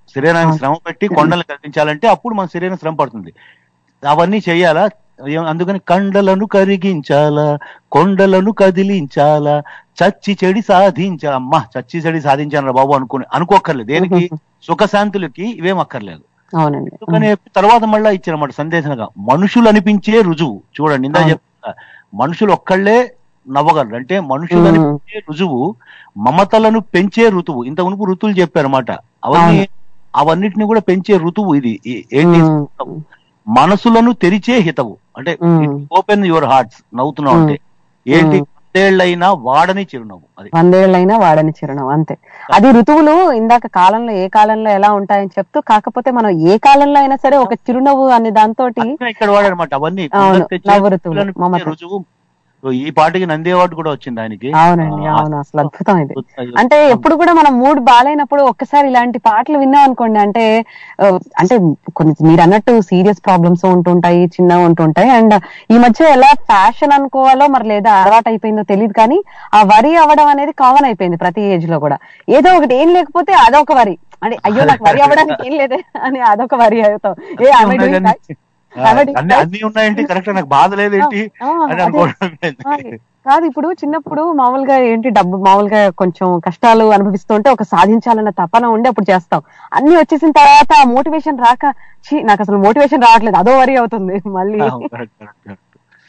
శరీరానికి శ్రమ పెట్టి కొండలు కదిలించాలంటే అప్పుడు మన శరీరం శ్రమ పడుతుంది అవన్నీ చెయ్యాలా ఏం- అందుకని కండలను కరిగించాలా కొండలను కదిలించాలా చచ్చి చెడి సాధించాలా అమ్మా చచ్చి చెడి సాధించాను బాబు అనుకుని అనుకోక్కర్లేదు దేనికి సుఖశాంతులకి ఇవేం అక్కర్లేదు అవునండి అందుకని తర్వాత మళ్ళా ఇచ్చారన్నమాట సందేశంగా మనుషులు అనిపించే రుజువు చూడండి ఇందా అవును. చెప్తా మనుషులు ఒక్కళ్ళే నవ్వగలరు అంటే మనుషులు మ్మ్. అనిపించే రుజువు మమతలను పెంచే ఋతువు ఇంత మునుపు ఋతువులు చెప్పారన్నమాట అవన్నీ అవన్నిటిని కూడా పెంచే ఋతువు ఇది ఈ- ఏంటి మ్మ్. మనసులను తెరిచే హితవు అంటే మ్మ్. ఓపెన్ యువర్ హార్ట్స్ నవ్వుతున్నావు అంటే ఏంటి పదేళ్ళైనా వాడని చిరునవ్వు అది వందేళ్ళైనా వాడని చిరునవ్వు అంతే అది ఋతువులు ఇందాక కాలంలో ఏ కాలంలో ఎలా ఉంటాయని చెప్తూ కాకపోతే మనం ఏ కాలంలో అయినా సరే ఒక చిరునవ్వు అనే దాంతో అన్నీ ఇక్కడ వాడారన్నమాట అవన్నీ అవును, కొందరు తెచ్చే నవ్వు ఋతువులు, ఋతువులను పెంచే మమత. రుజువు సో ఈ పాటకి నంది అవార్డు కూడా వచ్చింది ఆయనకి అవునండి ఆ, అవును అసలు అద్భుతం ఇది అద్భుతం. అంటే ఎప్పుడు కూడా మనం మూడ్ బాగాలేనప్పుడు ఒక్కసారి ఇలాంటి పాటలు విన్నాం అనుకోండి అంటే ఆ, అంటే కొన్ని మీరు అన్నట్టు సీరియస్ ప్రాబ్లమ్స్ ఉంటుంటాయి చిన్నగా ఉంటుంటాయి అండ్ ఈ మధ్య ఎలా ఫ్యాషన్ అనుకోవాలో మరి లేదా అలవాటు అయిపోయిందో తెలియదు కానీ ఆ వరి అవ్వడం అనేది కామన్ అయిపోయింది ప్రతి ఏజ్ లో కూడా ఏదో ఒకటి ఏం లేకపోతే అదొక వరి అంటే అయ్యో నాకు వరి అవ్వడానికి ఏం లేదే అని అదొక వరి అవుతాం ఏ am I ఉన్నాయి doing కానీ, right? ఆ, Am I doing అన్ని right? అన్ని ఉన్నాయంటే కరెక్ట్ నాకు బాధ లేదేంటి ఆ, అని అదే. అనుకోవడం ఆ, కాదు ఇప్పుడు చిన్నప్పుడు మామూలుగా ఏంటి డబ్బు మామూలుగా కొంచెం కష్టాలు అనుభవిస్తుంటే ఒక సాధించాలన్న తపన ఉండి అప్పుడు చేస్తాం అన్ని వచ్చేసిన తర్వాత ఆ మోటివేషన్ రాక ఛీ నాకు అసలు మోటివేషన్ రావట్లేదు అదో వరి అవుతుంది మళ్ళీ కరెక్ట్ కరెక్ట్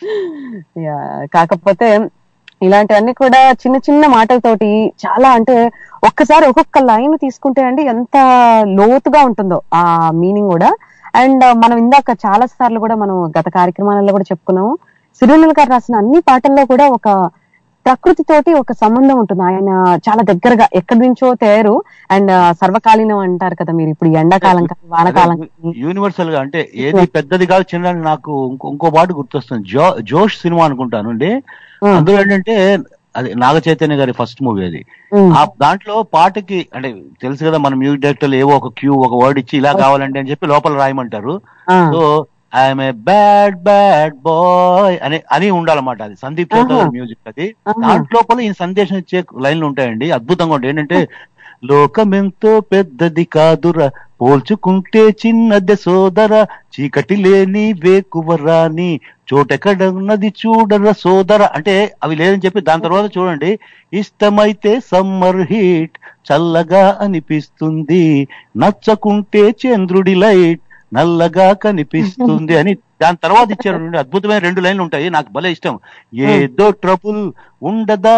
యా, కాకపోతే ఇలాంటివన్నీ కూడా చిన్న చిన్న మాటలతోటి చాలా అంటే ఒక్కసారి ఒక్కొక్క లైన్ తీసుకుంటే అండి ఎంత లోతుగా ఉంటుందో ఆ మీనింగ్ కూడా అండ్ మనం ఇందాక చాలా సార్లు కూడా మనం గత కార్యక్రమాలలో కూడా చెప్పుకున్నాము సిరివెన్నెల గారు రాసిన అన్ని పాటల్లో కూడా ఒక ప్రకృతి తోటి ఒక సంబంధం ఉంటుంది ఆయన చాలా దగ్గరగా ఎక్కడి నుంచో తయారు అండ్ సర్వకాలీనం అంటారు కదా మీరు ఇప్పుడు ఈ ఎండాకాలం కానీ వానకాలం కానీ యూనివర్సల్ గా అంటే ఏది పెద్దది కాదు చిన్న నాకు ఇంకో ఇంకో పాట గుర్తొస్తుంది జో జోష్ సినిమా అనుకుంటాను అండి ఉమ్, అందులో ఏంటంటే అది నాగ చైతన్య గారి ఫస్ట్ మూవీ అది ఉమ్, ఆ దాంట్లో పాటకి అంటే తెలుసు కదా మన మ్యూజిక్ డైరెక్టర్లు ఏవో ఒక క్యూ ఒక వర్డ్ ఇచ్చి ఇలా కావాలండి అని చెప్పి లోపల రాయమంటారు ఆ, so I'm a bad bad boy అని అని ఉండాలన్నమాట అది సందీప్ చౌదరి ఆహా. మ్యూజిక్ అది ఆహా. దాంట్లోపల ఈ సందేశం ఇచ్చే లైన్లు ఉంటాయండి అద్భుతంగా ఉంటాయి ఏంటంటే లోకమెంతో పెద్దది కాదురా పోల్చుకుంటే చిన్నది సోదర చీకటి లేని వేకువరాని చోటెక్కడున్నది చూడరా సోదర అంటే అవి లేదని చెప్పి దాని తర్వాత చూడండి ఇష్టమైతే సమ్మర్ హీట్ చల్లగా అనిపిస్తుంది నచ్చకుంటే చంద్రుడి లైట్ నల్లగా కనిపిస్తుంది అని దాని తర్వాత ఇచ్చారు రెండు అద్భుతమైన రెండు లైన్లు ఉంటాయి నాకు భలే ఇష్టం ఏదో ట్రబుల్ ఉండదా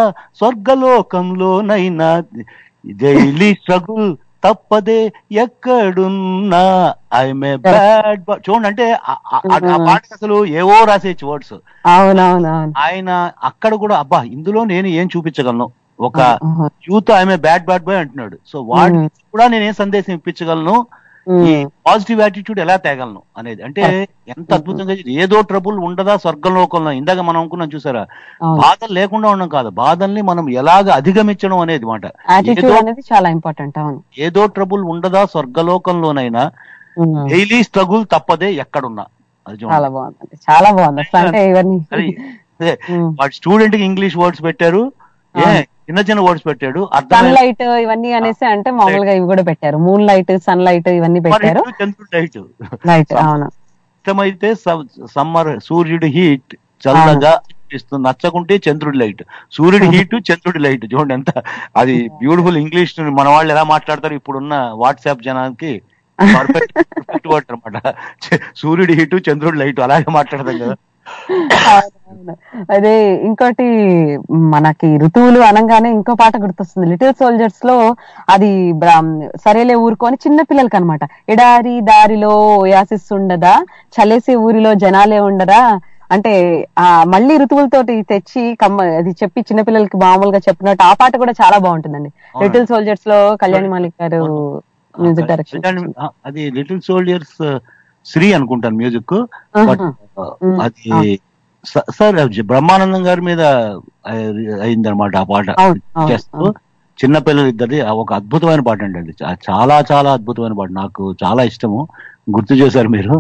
స్వర్గలోకంలోనైనా డైలీ స్ట్రగుల్ తప్పదే ఎక్కడున్నా ఐఎమ్ ఏ బ్యాడ్ చూడండి అంటే ఆ- ఆ- ఆ- ఆ పాటకి అసలు ఏవో రాసేయచ్చు వర్డ్స్ అవునవునవును ఆయన అక్కడ కూడా అబ్బా ఇందులో నేను ఏం చూపించగలను ఒక ఆహా. యూత్ ఆమె బ్యాడ్ బ్యాడ్ బాయ్ అంటున్నాడు సో వాడి కూడా నేను ఏం సందేశం ఇప్పించగలను ఈ ఉమ్, పాజిటివ్ యాటిట్యూడ్ ఎలా తేగలను అనేది అంటే ఎంత అద్భుతంగా చేసి- ఏదో ట్రబుల్ ఉండదా స్వర్గంలోకంలో ఇందాక మనం అనుకున్నాం చూసారా అవును బాధలు లేకుండా ఉండడం కాదు బాధల్ని మనం ఎలాగ అధిగమించడం అనేది మాట యాటిట్యూడ్ ఏదో అనేది చాలా ఇంపార్టెంట్ అవును ఏదో ట్రబుల్ ఉండదా స్వర్గలోకంలోనైనా ఉమ్, డైలీ స్ట్రగుల్ తప్పదే ఎక్కడున్నా అది చూడండి. చాలా బాగుంది చాలా బాగుంది అసలు అంటే ఇవన్నీ అది అదే ఉమ్. వాడు స్టూడెంట్ కి ఇంగ్లీష్ వర్డ్స్ పెట్టారు ఏ చిన్న చిన్న వర్డ్స్ పెట్టాడు సన్ అర్థం లైట్ ఇవన్నీ అనేసి అంటే మామూలుగా ఇవి కూడా పెట్టారు మూన్ లైట్ సన్ లైట్ ఇవన్నీ పెట్టారు చంద్రుడు లైట్ లైట్ అవును ఇష్టమైతే సమ్మర్ సూర్యుడి హీట్ చల్లగా ఇస్తుంది నచ్చకుంటే చంద్రుడి లైట్ సూర్యుడి హీట్ చంద్రుడి లైట్ చూడండి ఎంత అది బ్యూటిఫుల్ ఇంగ్లీష్ మన వాళ్ళు ఎలా మాట్లాడతారు ఇప్పుడున్న వాట్సాప్ జనానికి పర్ఫెక్ట్ వర్డ్ అనమాట సూర్యుడి హీటు చంద్రుడి లైట్ అలాగే మాట్లాడతాం కదా అవునవును. అదే ఇంకోటి మనకి ఋతువులు అనగానే ఇంకో పాట గుర్తొస్తుంది లిటిల్ సోల్జర్స్ లో అది బ్రా- సరేలే ఊరుకొని చిన్న పిల్లలకి అనమాట ఎడారి దారిలో ఓయాసిస్ ఉండదా చలేసే ఊరిలో జనాలే ఉండరా అంటే ఆ మళ్ళీ ఋతువులతోటి తెచ్చి కమ్మ అది చెప్పి చిన్నపిల్లలకి మామూలుగా చెప్పినట్టు ఆ పాట కూడా చాలా బాగుంటుందండి లిటిల్ సోల్జర్స్ లో కళ్యాణి మాలిక్ గారు మ్యూజిక్ డైరెక్షన్ ఆ, అది లిటిల్ సోల్జర్స్ శ్రీ అనుకుంటాను మ్యూజిక్ బట్ అది స- సార్ అది బ్రహ్మానందం గారి మీద అయిందనమాట ఆ పాట అవును, అవును, చేస్తూ అవును. చిన్న పిల్లలు ఇద్దరి ఒక అద్భుతమైన పాట అండి అది చా- చాలా చాలా అద్భుతమైన పాట నాకు చాలా ఇష్టము గుర్తు చేశారు మీరు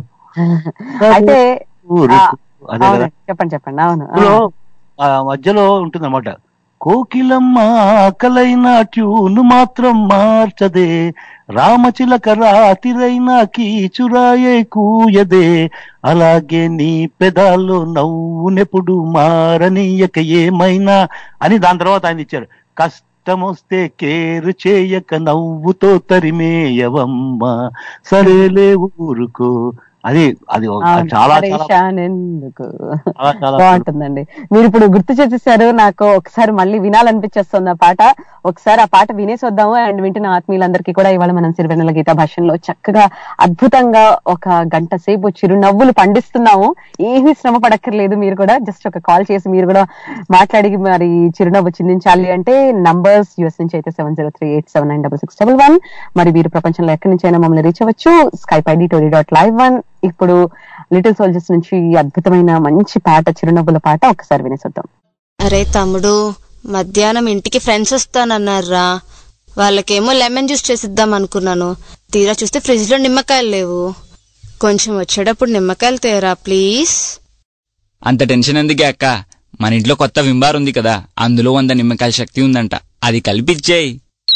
అయితే ఊరు- ఆ, అదే కదా అవునండి చెప్పండి చెప్పండి అవును అందులో ఆ మధ్యలో ఉంటుంది అనమాట కోకిలమ్మ ఆకలైన ట్యూను మాత్రం మార్చదే రామచిలక రాతిరైనా కీచురాయే కూయదే అలాగే నీ పెదాల్లో నవ్వునెప్పుడు మారనీయక ఏమైనా అని దాని తర్వాత ఆయన ఇచ్చారు కష్టమొస్తే కేరు చేయక నవ్వుతో తరిమేయవమ్మ సరేలే ఊరుకో అది అది ఒక- అవును, చాలా చాలా పరేషాన్ ఎందుకు చాలా చాలా బాగుంటుందండి మీరు ఇప్పుడు గుర్తు చేసేసారు నాకు ఒకసారి మళ్ళీ వినాలనిపించేస్తుంది ఆ పాట ఒకసారి ఆ పాట వినేసి వద్దాము అండ్ వింటున్న ఆత్మీయులందరికీ కూడా ఇవాళ మనం సిరివెన్నెల గీత భాషలో చక్కగా అద్భుతంగా ఒక గంట సేపు చిరునవ్వులు పండిస్తున్నాము ఏమీ శ్రమ పడక్కర్లేదు మీరు కూడా జస్ట్ ఒక కాల్ చేసి మీరు కూడా మాట్లాడి మరి చిరునవ్వు చిందించాలి అంటే నంబర్స్ యూఎస్ నుంచి అయితే seven zero three eight seven nine double six double one మరి మీరు ప్రపంచంలో ఎక్కడి నుంచి అయినా మమ్మల్ని రీచ్ అవ్వచ్చు Skype ID tori dot live one ఇప్పుడు లిటిల్ సోల్జర్స్ నుంచి ఈ అద్భుతమైన మంచి పాట చిరునవ్వుల పాట ఒకసారి వినేసొద్దాం అరే తమ్ముడు మధ్యాహ్నం ఇంటికి ఫ్రెండ్స్ వస్తానన్నారా వాళ్ళకేమో లెమన్ జ్యూస్ చేసిద్దాం అనుకున్నాను తీరా చూస్తే ఫ్రిడ్జ్ లో నిమ్మకాయలు లేవు కొంచెం వచ్చేటప్పుడు నిమ్మకాయలు తేరా ప్లీజ్ అంత టెన్షన్ ఎందుకే అక్క మన ఇంట్లో కొత్త వింబార్ ఉంది కదా అందులో వంద నిమ్మకాయల శక్తి ఉందంట అది కల్పించేయి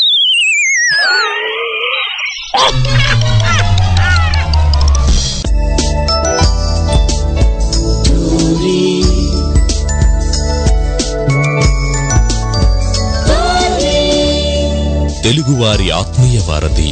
తెలుగువారి ఆత్మీయ వారధి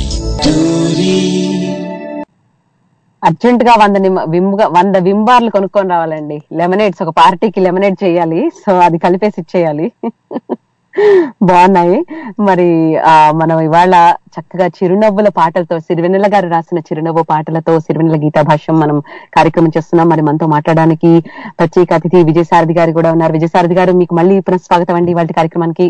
అర్జెంట్ గా వంద నిమ్మ విమ్గా వంద వింబార్లు కొనుక్కొని రావాలండి లెమనేడ్స్ ఒక పార్టీకి లెమనేడ్ చేయాలి సో అది కలిపేసి ఇచ్చేయాలి బాగున్నాయి మరి ఆ మనం ఇవాళ చక్కగా చిరునవ్వుల పాటలతో సిరివెన్నెల గారు రాసిన చిరునవ్వు పాటలతో సిరివెన్నెల గీతా భాష్యం మనం కార్యక్రమం చేస్తున్నాం మరి మనతో మాట్లాడడానికి ప్రత్యేక అతిథి విజయసారథి గారు కూడా ఉన్నారు విజయసారథి గారు మీకు మళ్ళీ పునఃస్వాగతం అండి ఇవాళ కార్యక్రమానికి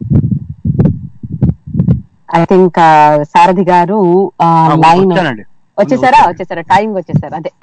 ఐ థింక్ సారథి గారు ఆ, లైన్ వచ్చానండి వచ్చేసారా వచ్చేసారా టైం వచ్చేసారా అదే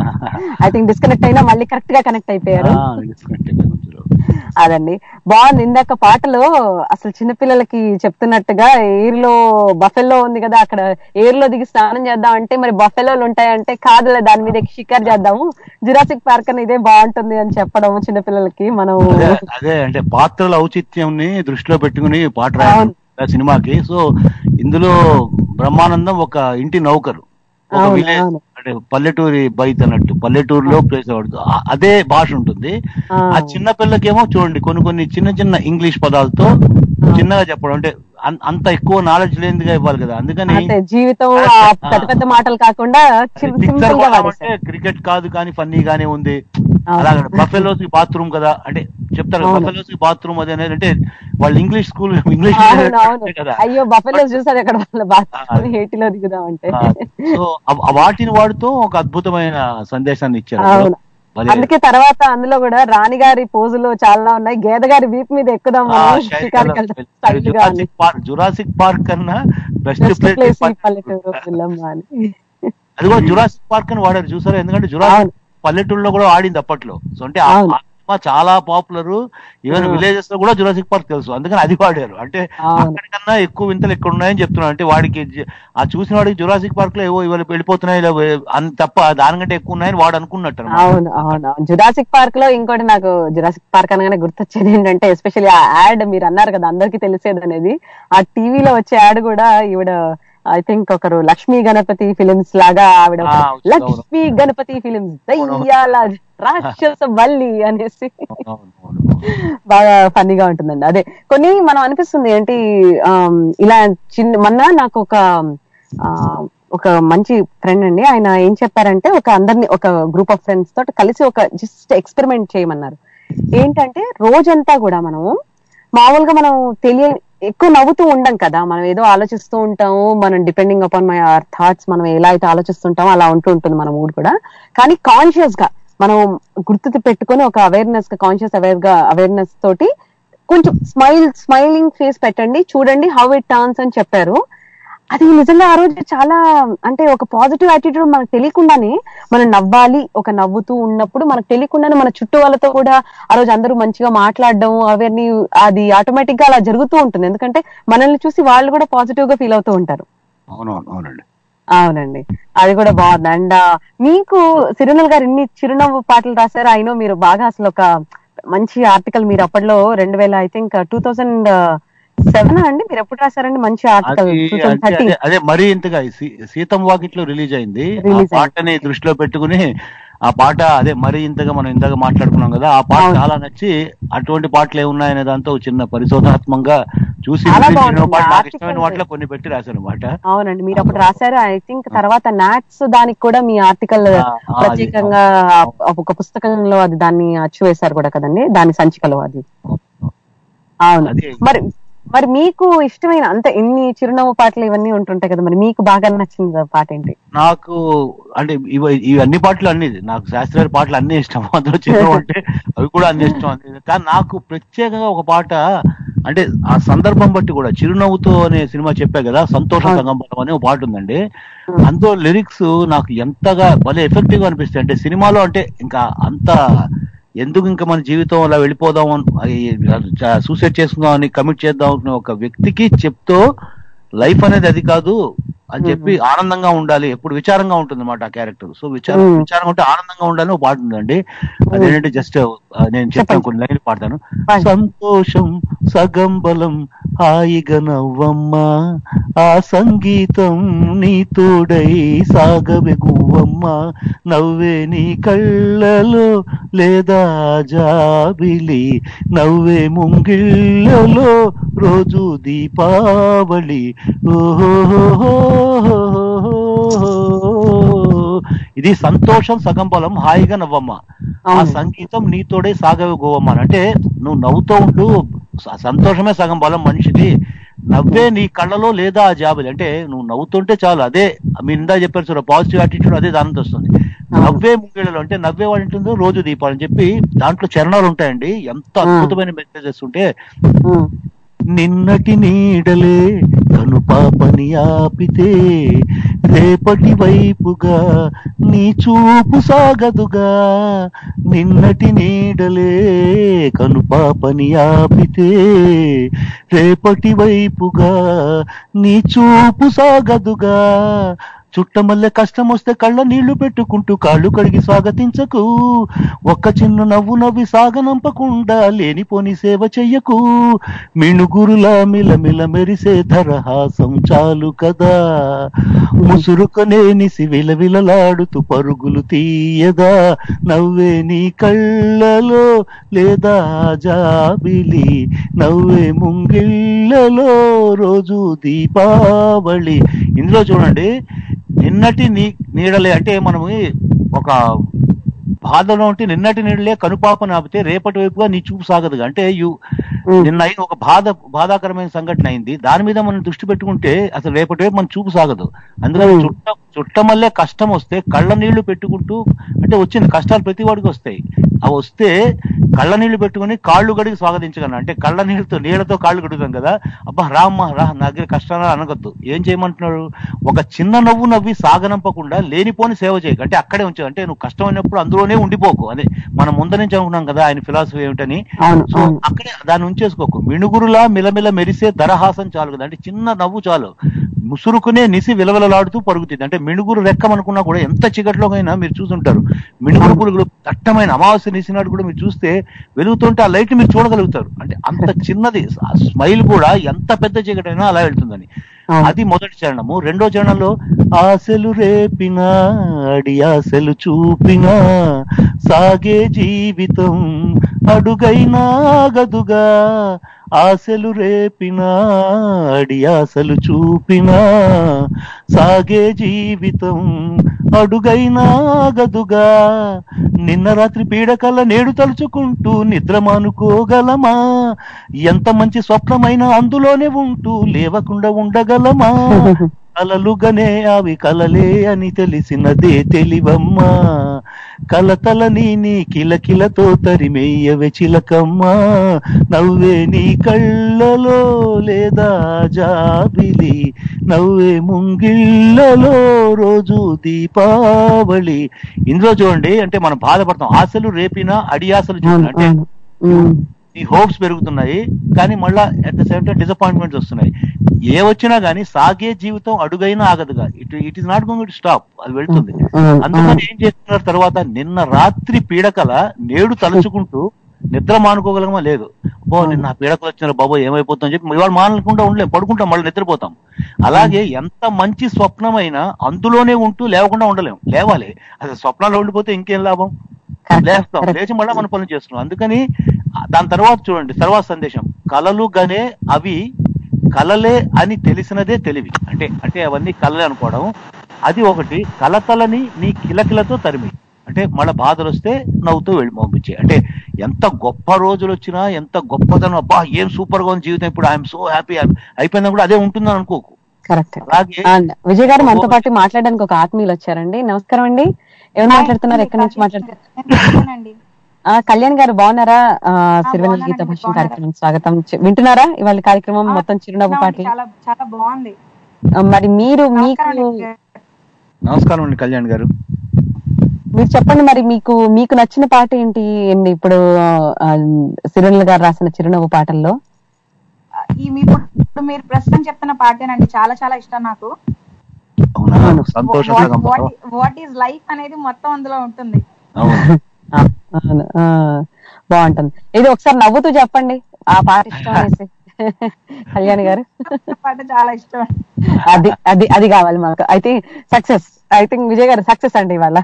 ఐ థింక్ డిస్కనెక్ట్ అయినా మళ్ళీ కరెక్ట్ గా కనెక్ట్ అయిపోయారు ఆ, disconnect అయ్యింది మధ్యలో. అదండి బాగుంది ఇందాక పాటలో అసలు చిన్నపిల్లలకి చెప్తున్నట్టుగా ఎయిర్ లో బఫెల్లో ఉంది కదా అక్కడ ఎయిర్ లో దిగి స్నానం చేద్దాం అంటే మరి బఫెలోలు ఉంటాయంటే కాదులే దాని మీద ఎక్కి షికార్ చేద్దాము జురాసిక్ పార్క్ అని ఇదే బాగుంటుంది అని చెప్పడం చిన్నపిల్లలకి మనం అదే అదే అంటే పాత్రల ఔచిత్యంని దృష్టిలో పెట్టుకుని పాట రాయడం ఆ సినిమాకి సో ఇందులో బ్రహ్మానందం ఒక ఇంటి నౌకరు ఒక అవును, విలేజ్ అవును. అంటే పల్లెటూరి బయట అన్నట్టు పల్లెటూరులో ప్లేస్ అవ్వదు అదే భాష ఉంటుంది ఆ. ఆ చిన్న పిల్లకేమో చూడండి కొన్ని కొన్ని చిన్న చిన్న ఇంగ్లీష్ పదాలతో చిన్నగా చెప్పడం అంటే అన్- అంత ఎక్కువ నాలెడ్జ్ లేనిదిగా ఇవ్వాలి కదా అందుకని అంటే జీవితం ఆ పెద్ద పెద్ద మాటలు కాకుండా సింపుల్ గా వాడేశారు క్రికెట్ కాదు కానీ ఫన్నీ గానే ఉంది అవును. అలాగే బఫెలోస్ బాత్రూమ్ కదా అంటే చెప్తారు అవును. బఫెలోస్ బాత్రూమ్ అది అనేది అంటే వాళ్ళు ఇంగ్లీష్ స్కూల్ ఇంగ్లీష్ అవును అవును కదా అయ్యో బఫెలో చూసారు అక్కడ వాళ్ళ బాత్రూమ్ ఏటిలో దిగుదాం అంటే ఆ, సో ఆ- ఆ వాటిని వాడుతూ ఒక అద్భుతమైన సందేశాన్ని ఇచ్చారు అవును భలే. అందుకే తర్వాత అందులో కూడా రాణి గారి పోజులు చాలా ఉన్నాయి గేద గారి వీపు మీద ఎక్కుదాం ఆ, మనం శైలి షికారుకి కలర్ వెళ్దాం స్టైల్. స్టైల్ గా అని జురాసిక్ పార్క్ జురాసిక్ పార్క్ కన్నా బెస్ట్ బెస్ట్ ప్లేస్ ప్లేస్ ఈ పల్లెటూరు పిల్లమ్మ అని అది కూడా జురాసిక్ పార్క్ అని వాడారు చూసారా ఎందుకంటే జురాసిక్ పల్లెటూరులో కూడా ఆడింది అప్పట్లో సో అంటే ఆ అవును. ఆ సినిమా చాలా పాపులర్ ఈవెన్ ఆ. విలేజెస్ లో కూడా జురాసిక్ పార్క్ తెలుసు అందుకని అది వాడారు అంటే అవును. అక్కడికన్నా ఎక్కువ వింతలు ఎక్కడ ఉన్నాయని చెప్తున్నాను అంటే వాడికి జ- ఆ చూసిన వాడికి జురాసిక్ పార్క్ లో ఏవో ఇవాళ వెళ్ళిపోతున్నాయి ఇలా వే- అని తప్ప దానికంటే ఎక్కువ ఉన్నాయని వాడు అనుకున్నట్టు అన్నమాట. అవును అవును అవును జురాసిక్ పార్క్ లో ఇంకోటి నాకు జురాసిక్ పార్క్ అనగానే గుర్తొచ్చేది ఏంటంటే ఎస్పెషల్లీ ఆ యాడ్ మీరు అన్నారు కదా అందరికీ తెలిసేది అనేది ఆ టీవీలో వచ్చే యాడ్ కూడా ఈవిడ ఐ థింక్ ఒకరు లక్ష్మీ గణపతి ఫిలిమ్స్ లాగా ఆవిడ ఆ, ఒకరు, అవును, అవును. లక్ష్మీ గణపతి ఫిలిమ్స్ దయ్యాల రాక్షస బల్లి అనేసి అవును, అవును, అవును. బాగా ఫన్నీగా ఉంటుందండి అదే కొన్ని మనం అనిపిస్తుంది ఏంటి ఆమ్, ఇలా చిన్న మొన్న నాకు ఒక ఆ, ఒక మంచి ఫ్రెండ్ అండి ఆయన ఏం చెప్పారంటే ఒక అందరిని ఒక గ్రూప్ ఆఫ్ ఫ్రెండ్స్ తోటి కలిసి ఒక జస్ట్ ఎక్స్పెరిమెంట్ చేయమన్నారు ఏంటంటే రోజంతా కూడా మనము మామూలుగా మనం తెలియ ఎక్కువ నవ్వుతూ ఉండం కదా మనం ఏదో ఆలోచిస్తూ ఉంటాము మనం depending upon my our thoughts మనం ఎలా అయితే ఆలోచిస్తుంటామో అలా ఉంటూ ఉంటుంది మన మూడ్ కూడా కానీ కాన్షియస్ గా మనం గుర్తు పెట్టుకొని ఒక అవేర్నెస్ గా కాన్షియస్ అవేర్ గా అవేర్నెస్ తోటి కొంచెం స్మైల్ స్మైలింగ్ ఫేస్ పెట్టండి చూడండి హౌ ఇట్ టర్న్స్ అని చెప్పారు అది నిజంగా ఆ రోజు చాలా అంటే ఒక పాజిటివ్ యాటిట్యూడ్ మనకు తెలియకుండానే మనం నవ్వాలి ఒక నవ్వుతూ ఉన్నప్పుడు మనకు తెలియకుండానే మన చుట్టూ వాళ్ళతో కూడా ఆ రోజు అందరూ మంచిగా మాట్లాడడం అవన్నీ అది ఆటోమేటిక్ గా అలా జరుగుతూ ఉంటుంది ఎందుకంటే మనల్ని చూసి వాళ్ళు కూడా పాజిటివ్ గా ఫీల్ అవుతూ ఉంటారు అవునవును అవునండి అవునండి అది కూడా బాగుంది అండ్ మీకు సిరినల్ గారు ఇన్ని చిరునవ్వు పాటలు రాశారు అయినో మీరు బాగా అసలు ఒక మంచి ఆర్టికల్ మీరు అప్పట్లో రెండు వేల I think two thousand seven అండి మీరు ఎప్పుడు రాశారండి మంచి ఆర్టికల్ అది టూ అంటే థౌసండ్ థర్టీన్ అదే- అదే మరీ ఇంతగా ఈ సీ- సీతం వాకిట్లో రిలీజ్ అయింది ఆ Release అయింది. పాటని దృష్టిలో పెట్టుకుని ఆ పాట అదే మరీ ఇంతగా మనం ఇంతగా మాట్లాడుకున్నాం కదా ఆ పాట అవును. చాలా నచ్చి అటువంటి పాటలు ఏమున్నాయనే దాంతో ఒక చిన్న పరిశోధనాత్మకంగా చూసి చాలా release చేసిన బాగుంటుంది. పాట నాకు Article ఇష్టమైన వాటిలో కొన్ని పెట్టి రాశాను అనమాట అవునండి మీరు అప్పుడు రాశారు ఐ థింక్ తర్వాత నాట్స్ దానికి కూడా మీ ఆర్టికల్ ఆ, ఆ, అది, ప్రత్యేకంగా ఆ- ఒక పుస్తకంలో అది దాన్ని అచ్చు వేశారు కూడా కదండి దాని సంచికలో అది అవును అది మరి మరి మీకు ఇష్టమైన అంత ఎన్ని చిరునవ్వు పాటలు ఇవన్నీ ఉంటుంటాయి కదా మరి మీకు బాగా నచ్చిన పాట ఏంటి నాకు అంటే ఇవ ఇవి అన్ని పాటలు అన్ని నాకు శాస్త్రీయ పాటలు అన్ని ఇష్టం అందులో చిన్న అంటే అవి కూడా అన్ని ఇష్టం అన్ని. కానీ నాకు ప్రత్యేకంగా ఒక పాట అంటే ఆ సందర్భం బట్టి కూడా చిరునవ్వుతో అనే సినిమా చెప్పా కదా సంతోష అవును. సంగంబలం అనే ఒక పాట ఉందండి అందులో లిరిక్స్ నాకు ఎంతగా భలే ఎఫెక్టివ్ గా అనిపిస్తాయి అంటే సినిమాలో అంటే ఇంకా అంత ఎందుకు ఇంకా మన జీవితం అలా వెళ్ళిపోదాం సూసైడ్ చేసుకుందాం అని కమిట్ చేద్దాం అనుకునే ఒక వ్యక్తికి చెప్తూ లైఫ్ అనేది అది కాదు అని చెప్పి ఆనందంగా ఉండాలి ఎప్పుడు విచారంగా ఉంటుంది అన్నమాట ఆ క్యారెక్టర్ సో విచారం మ్మ్. విచారంగా ఉంటే ఆనందంగా ఉండాలని ఒక పాట ఉందండి అదేంటంటే జస్ట్ నేను చెప్తాను చెప్పండి. కొన్ని లైన్లు పాడతాను పాడండి. సంతోషం సగం బలం హాయిగా నవ్వమ్మా ఆ సంగీతం నీ తోడై సాగవే గువ్వమ్మా నవ్వే నీ కళ్ళలో లేదా జాబిలి నవ్వే ముంగిళ్ళలో రోజు దీపావళి ఓహో ఇది సంతోషం సగం బలం హాయిగా నవ్వమ్మా ఆ అవును. సంగీతం నీతోడే సాగవే గోవమ్మ అని. అంటే నువ్వు నవ్వుతూ ఉండు స- సంతోషమే సగం బలం మనిషిది నవ్వే నీ కళ్ళలో లేదా ఆ జాబులు అంటే నువ్వు నవ్వుతుంటే చాలు అదే మీరు ఇందా చెప్పారు చూడ పాజిటివ్ యాటిట్యూడ్ అదే దానంతో వస్తుంది నవ్వే ముంగిళ్ళలో అంటే నవ్వే వాడు ఉంటుందో రోజు దీపాలు అని చెప్పి దాంట్లో చరణాలు ఉంటాయండి ఎంత అద్భుతమైన మెసేజెస్ ఉంటే ఉమ్. నిన్నటి నీడలే కను పాపని ఆపితే రేపటి వైపుగా నీ చూపు సాగదుగా నిన్నటి నీడలే కను పాపని ఆపితే రేపటి వైపుగా నీ చూపు సాగదుగా చుట్టమల్లె కష్టం వస్తే కళ్ళ నీళ్లు పెట్టుకుంటూ కాళ్ళు కడిగి స్వాగతించకు ఒక్క చిన్న నవ్వు నవ్వి సాగనంపకుండా లేనిపోని సేవ చెయ్యకు మిణుగురులా మిలమిల మెరిసే ధరహాసం చాలు కదా ముసురుకొనే నిసి విలవిలలాడుతూ పరుగులు తీయదా నవ్వే నీ కళ్ళలో లేదా జాబిలి నవ్వే ముంగిళ్ళలో రోజు దీపావళి ఇందులో చూడండి నిన్నటి నీ నీడలే అంటే మనము ఒక బాధలో ఉంటే నిన్నటి నీడలే కనుపాప ఆపితే రేపటి వైపుగా నీ చూపు సాగదు అంటే యు ఉమ్. నిన్న అయిన ఒక బాధ బాధాకరమైన సంఘటన అయింది దాని మీద మనం దృష్టి పెట్టుకుంటే అసలు రేపటి వైపు మన చూపు సాగదు అందుకని ఉమ్. చుట్ట చుట్టమల్లే కష్టం వస్తే కళ్ళ నీళ్లు పెట్టుకుంటూ అంటే వచ్చింది కష్టాలు ప్రతి వాడికి వస్తాయి అవి వస్తే కళ్ళ నీళ్లు పెట్టుకుని కాళ్ళు గడిగి స్వాగతించగలను అంటే కళ్ళ నీళ్ళతో నీళ్ళతో కాళ్ళు కడుగుతాం కదా అబ్బా రామ్మా రా నా దగ్గర కష్టాలు అనగద్దు ఏం చేయమంటున్నాడు ఒక చిన్న నవ్వు నవ్వి సాగనంపకుండా లేనిపోని సేవ చేయకు అంటే అక్కడే ఉంచు అంటే నువ్వు కష్టమైనప్పుడు అందులోనే ఉండిపోకు అదే మనం ముందు నుంచి అనుకున్నాం కదా ఆయన ఫిలాసఫీ ఏమిటని అవును సో అవును అక్కడే దాన్ని ఉంచేసుకోకు మిణుగురులా మిలమిల మెరిసే దరహాసం చాలు కదా అంటే చిన్న నవ్వు చాలు ముసురుకునే నిసి విలవిలలాడుతూ పరుగుతుంది అంటే మిణుగురు రెక్కం అనుకున్నా కూడా ఎంత చీకట్లోకైనా మీరు చూసుంటారు మిణుగురు పురుగులు దట్టమైన అమావాస్య నిసినాడు కూడా మీరు చూస్తే వెలుగుతుంటే ఆ లైట్ మీరు చూడగలుగుతారు అంటే అంత చిన్నది ఆ స్మైల్ కూడా ఎంత పెద్ద చీకటైనా అలా వెళ్తుందని అవును. అది మొదటి చరణము రెండో చరణంలో ఆశలు రేపిన అడి ఆశలు చూపిన సాగే జీవితం అడుగైనా గదుగా ఆశలు రేపిన అడి ఆశలు చూపిన సాగే జీవితం అడుగైనా గదుగా నిన్న రాత్రి పీడకల నేడు తలుచుకుంటూ నిద్ర మానుకోగలమా ఎంత మంచి స్వప్నమైనా అందులోనే ఉంటూ లేవకుండా ఉండగలమా కలలుగనే అవి కలలే అని తెలిసినదే తెలివమ్మా కలతలని నీ కిలకిలతో తరిమేయవే చిలకమ్మా నవ్వే నీ కళ్ళలో లేదా జాబిలి నవ్వే ముంగిళ్ళలో రోజు దీపావళి ఇందులో చూడండి అంటే మనం బాధపడతాం ఆశలు రేపినా అడియాసలు అవును చూడండి అంటే అవును ఉమ్. ఈ హోప్స్ పెరుగుతున్నాయి కానీ మళ్ళా at the same time disappointments వస్తున్నాయి ఏ వచ్చినా గానీ సాగే జీవితం అడుగైనా ఆగదుగా it it is not going to stop అది వెళ్తుంది ఉమ్. అందుకని ఏం చేస్తున్నారు తర్వాత నిన్న రాత్రి పీడకల నేడు తలుచుకుంటూ నిద్ర మానుకోగలమా లేదు బో నిన్న నా పీడకలు వచ్చిన బాబో ఏమైపోతుందని చెప్పి ఇవాళ మానకుండా ఉండలేం పడుకుంటాం మళ్ళీ నిద్రపోతాం అలాగే ఎంత మంచి స్వప్నమైనా అందులోనే ఉంటూ లేవకుండా ఉండలేం లేవాలి అది స్వప్నాల్లో ఉండిపోతే ఇంకేం లాభం లేస్తాం లేచి మళ్ళీ మన పనులు చేస్తున్నాం అందుకని ఆ, దాని తర్వాత చూడండి తర్వాత సందేశం కలలు గనే అవి కలలే అని తెలిసినదే తెలివి అంటే అంటే అవన్నీ కలలే అనుకోవడం అది ఒకటి కలతలని నీ కిలకిలతో తరిమి అంటే మళ్ళీ బాధలు వస్తే నవ్వుతూ వెళ్ళి పంపించే అంటే ఎంత గొప్ప రోజులు వచ్చినా ఎంత గొప్పతనం అబ్బా ఏం సూపర్ గా ఉంది జీవితం ఇప్పుడు ఐఎమ్ సో హ్యాపీ అయిపోయినా కూడా అదే ఉంటుందని అనుకోకు కరెక్ట్ అలాగే అండ్ విజయ్ గారు మనతో పాటు మాట్లాడడానికి ఒక ఆత్మీయులు వచ్చారండి నమస్కారం అండి ఎవరు మాట్లాడుతున్నారు ఎక్కడి నుంచి మాట్లాడుతున్నారు ఆ, కళ్యాణ్ గారు బాగున్నారా ఆ, సిరివెన్నెల గీత భాషణ కార్యక్రమం స్వాగతం చి- వింటున్నారా ఇవాళ కార్యక్రమం మొత్తం చిరునవ్వు పాటలు చాలా చాలా బాగుంది ఆ, మరి మీరు మీకు నమస్కారం అండి కళ్యాణ్ గారు మీరు చెప్పండి మరి మీకు మీకు నచ్చిన పాట ఏంటి ఏంటి ఇప్పుడు ఆ, సిరివెన్నెల గారు రాసిన చిరునవ్వు పాటల్లో ఈ మీ ఇప్పుడు మీరు ప్రస్తుతం చెప్తున్న పాటేనండి చాలా చాలా ఇష్టం నాకు అవునా సంతోషంగా వాట్ ఈస్ లైఫ్ అనేది మొత్తం అందులో ఉంటుంది అవును ఆ, అవును, ఆ, బాగుంటుంది ఇది ఒకసారి నవ్వుతూ చెప్పండి ఆ పాట ఇష్టం అనేసి కళ్యాణ్ గారు పాట చాలా ఇష్టం అది అది అది కావాలి మాకు అయితే సక్సెస్ ఐ థింక్ విజయ్ గారు సక్సెస్ అండి ఇవాళ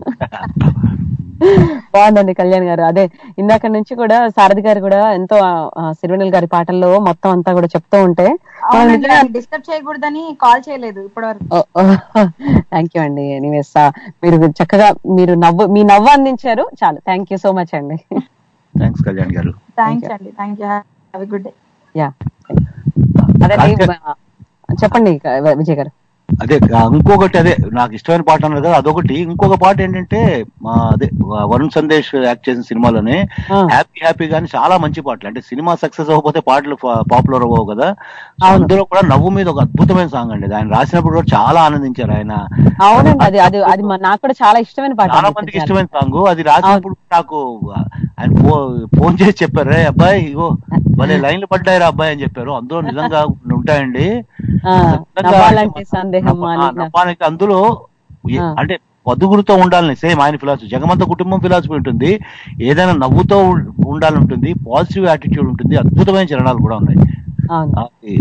బాగుందండి కళ్యాణ్ గారు అదే ఇందాక నుంచి కూడా సారథి గారు కూడా ఎంతో సిరివెనెల్ గారి పాటల్లో మొత్తం అంతా కూడా చెప్తూ ఉంటే మనం నిజంగా డిస్టర్బ్ చేయకూడదని కాల్ చేయలేదు ఇప్పటి వరకు థ్యాంక్ యూ అండి ఎనీవేస్ మీరు చక్కగా మీరు నవ్వు మీ నవ్వు అందించారు చాలు థ్యాంక్ యూ సో మచ్ అండి థ్యాంక్స్ కళ్యాణ్ గారు థ్యాంక్స్ అండి thank you have good day yeah అదే చెప్పండి విజయ్ గారు అదే ఆ, ఇంకొకటి అదే నాకు ఇష్టమైన పాట అన్నారు కదా అదొకటి ఇంకొక పాట ఏంటంటే మా అదే వరుణ్ సందేశ్ యాక్ట్ చేసిన సినిమాలోనే ఆ. హ్యాపీ హ్యాపీ గాని చాలా మంచి పాటలు అంటే సినిమా సక్సెస్ అవ్వకపోతే పాటలు పాపులర్ అవ్వవు కదా సో అవును. అందులో కూడా నవ్వు మీద ఒక అద్భుతమైన సాంగ్ అండి అది ఆయన రాసినప్పుడు కూడా చాలా ఆనందించారు ఆయన అవునండి అది అది అది మా- నాకు కూడా చాలా ఇష్టమైన పాట చాలా అండి మందికి చిత్రాలు. ఇష్టమైన సాంగ్ అది రాసినప్పుడు నాకు ఆయన ఫో- ఫోన్ చేసి చెప్పారు రే అబ్బాయి ఇగో భలే లైన్లు పడ్డాయిరా అబ్బాయి అని చెప్పారు అందులో నిజంగా ఉంటాయండి ఆ, నిజంగా నవ్వాలంటే సందేహం నవ్వ- అని ఆ, నవ్వానికి అందులో ఏ- ఆ. అంటే పదుగురుతో ఉండాలని సేమ్ ఆయన ఫిలాసఫీ జగమంత కుటుంబం ఫిలాసఫీ ఉంటుంది ఏదైనా నవ్వుతో ఉం- ఉండాలని ఉంటుంది పాజిటివ్ యాటిట్యూడ్ ఉంటుంది అద్భుతమైన చరణాలు కూడా ఉన్నాయి అవును అది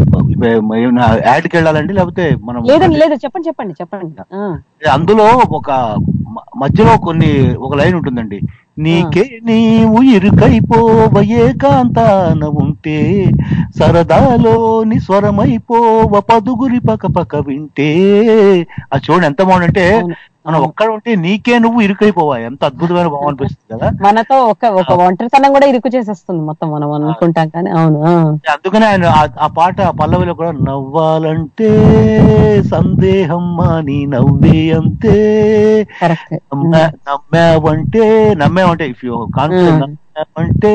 యాడ్కి వెళ్ళాలండి లేకపోతే మనం లేదండి లేదు చెప్పండి చెప్పండి చెప్పండి ఆ, అందులో ఒక మ- మధ్యలో కొన్ని ఒక లైన్ ఉంటుందండి నీకే నీవు ఇరుకైపోవ ఏకాంతాన ఉంటే సరదాలోని స్వరమైపోవ పదుగురి పక్క పక్క వింటే ఆ చూడండి ఎంత బాగుందంటే అవును. మనం ఒక్కడ ఉంటే నీకే నువ్వు ఇరుకైపోవా ఎంత అద్భుతమైన భావం అనిపిస్తుంది కదా మనతో ఒక ఒక ఒంటరితనం కూడా ఇరుకు చేసేస్తుంది మొత్తం మనం అనుకుంటాం కానీ అవును ఆ. అందుకనే ఆయన ఆ- ఆ పాట ఆ పల్లవిలో కూడా నవ్వాలంటే సందేహం మాని నవ్వే అంతే కరెక్ట్ నమ్మా- నమ్మావంటే నమ్మావంటే ఇఫ్ యూ కాన్ఫిడెంట్ Mm. నమ్మావంటే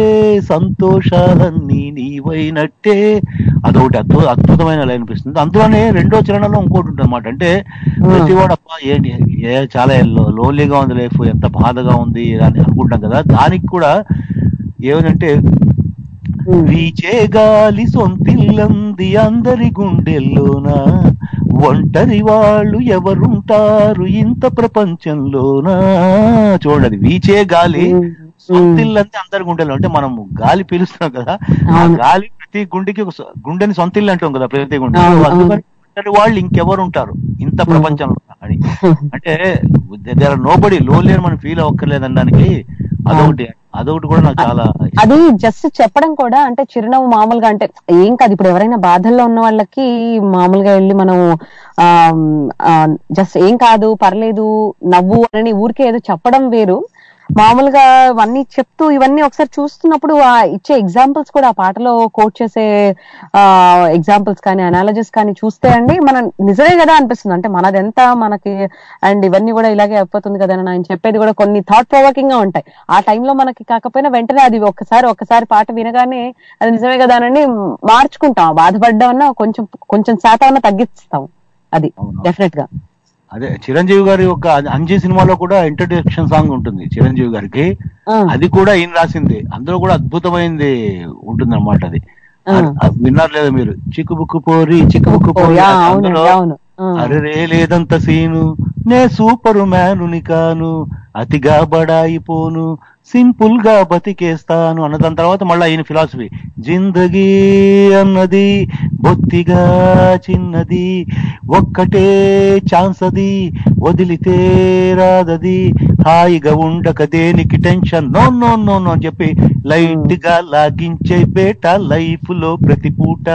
సంతోషాలన్నీ నీవైనట్టే అదొకటి అద్భుత అద్భుతమైన లైన్ అనిపిస్తుంది అందులోనే రెండో చరణంలో ఇంకోటి ఉంటుంది అనమాట అంటే ప్రతివాడు అబ్బా ఏంటి ఏ చాలా లోన్లీగా ఉంది లైఫ్ ఎంత బాధగా ఉంది అని అనుకుంటాం కదా దానికి కూడా ఏమనంటే వీచే గాలి సొంతిల్లంది అందరి గుండెల్లోన ఒంటరి వాళ్ళు ఎవరుంటారు ఇంత ప్రపంచంలోన చూడండి అది వీచే గాలి సొంతిల్లంది అందరి గుండెల్లో అంటే మనం గాలి పీలుస్తున్నాం కదా ఆ అవును. గాలి ప్రతి గుండెకి ఒక సొ- గుండెని సొంతిల్లు అంటాం కదా ప్రతి గుండె అవును, అవును. అందుకని ఒంటరి వాళ్ళు ఇంకెవరు ఉంటారు ఇంత ప్రపంచంలో అని అంటే దేర్ నోబడి లోన్లీ అని మనం ఫీల్ అవ్వక్కర్లేదు అనడానికి అదొకటి అదొకటి కూడా నాకు చాలా ఇష్టం. అది జస్ట్ చెప్పడం కూడా అంటే చిరునవ్వు మామూలుగా అంటే ఏం కాదు ఇప్పుడు ఎవరైనా బాధల్లో ఉన్న వాళ్ళకి మామూలుగా వెళ్ళి మనం జస్ట్ ఏం కాదు పర్లేదు నవ్వు అని ఊరికే ఏదో చెప్పడం వేరు మామూలుగా ఇవన్నీ చెప్తూ ఇవన్నీ ఒకసారి చూస్తున్నప్పుడు ఆ ఇచ్చే ఎగ్జాంపుల్స్ కూడా ఆ పాటలో కోట్ చేసే ఎగ్జాంపుల్స్ కానీ అనాలజీస్ కానీ చూస్తే అండి మనం నిజమే కదా అనిపిస్తుంది అంటే మనదెంత మనకి అండ్ ఇవన్నీ కూడా ఇలాగే అయిపోతుంది కదా అని ఆయన చెప్పేది కూడా కొన్ని థాట్ ప్రొవోకింగ్ గా ఉంటాయి ఆ టైంలో మనకి కాకపోయినా వెంటనే అది ఒక్కసారి ఒక్కసారి పాట వినగానే అది నిజమే కదా అని మార్చుకుంటాం ఆ బాధపడ్డామన్నా కొంచెం కొంచెం శాతం అన్నా తగ్గిస్తాం అది అవును. డెఫినెట్ గా అదే చిరంజీవి గారి యొక్క అంజీ సినిమాలో కూడా ఇంట్రడక్షన్ సాంగ్ ఉంటుంది చిరంజీవి గారికి ఆ, అది కూడా ఈయన రాసింది అందులో కూడా అద్భుతమైనది ఉంటుంది అనమాట అది ఆ. అది విన్నారు లేదా మీరు చిక్కుబుక్కు పోరి చిక్కుబుక్కు పోరి యా, అది అవునండి అందులో అవును ఆ, అరే రే లేదంత సీను నే సూపర్ మ్యానుని కాను అతిగా బడాయిపోను సింపుల్ గా బతికేస్తాను అన్న దాని తర్వాత మళ్ళీ ఈయన ఫిలాసఫీ జిందగీ అన్నది బొత్తిగా చిన్నది ఒక్కటే ఛాన్స్ అది వదిలితే రాదది హాయిగా ఉండక దేనికి tension no no no no అని చెప్పి లైట్ గా లాగించే బేట లైఫ్ లో ప్రతి పూట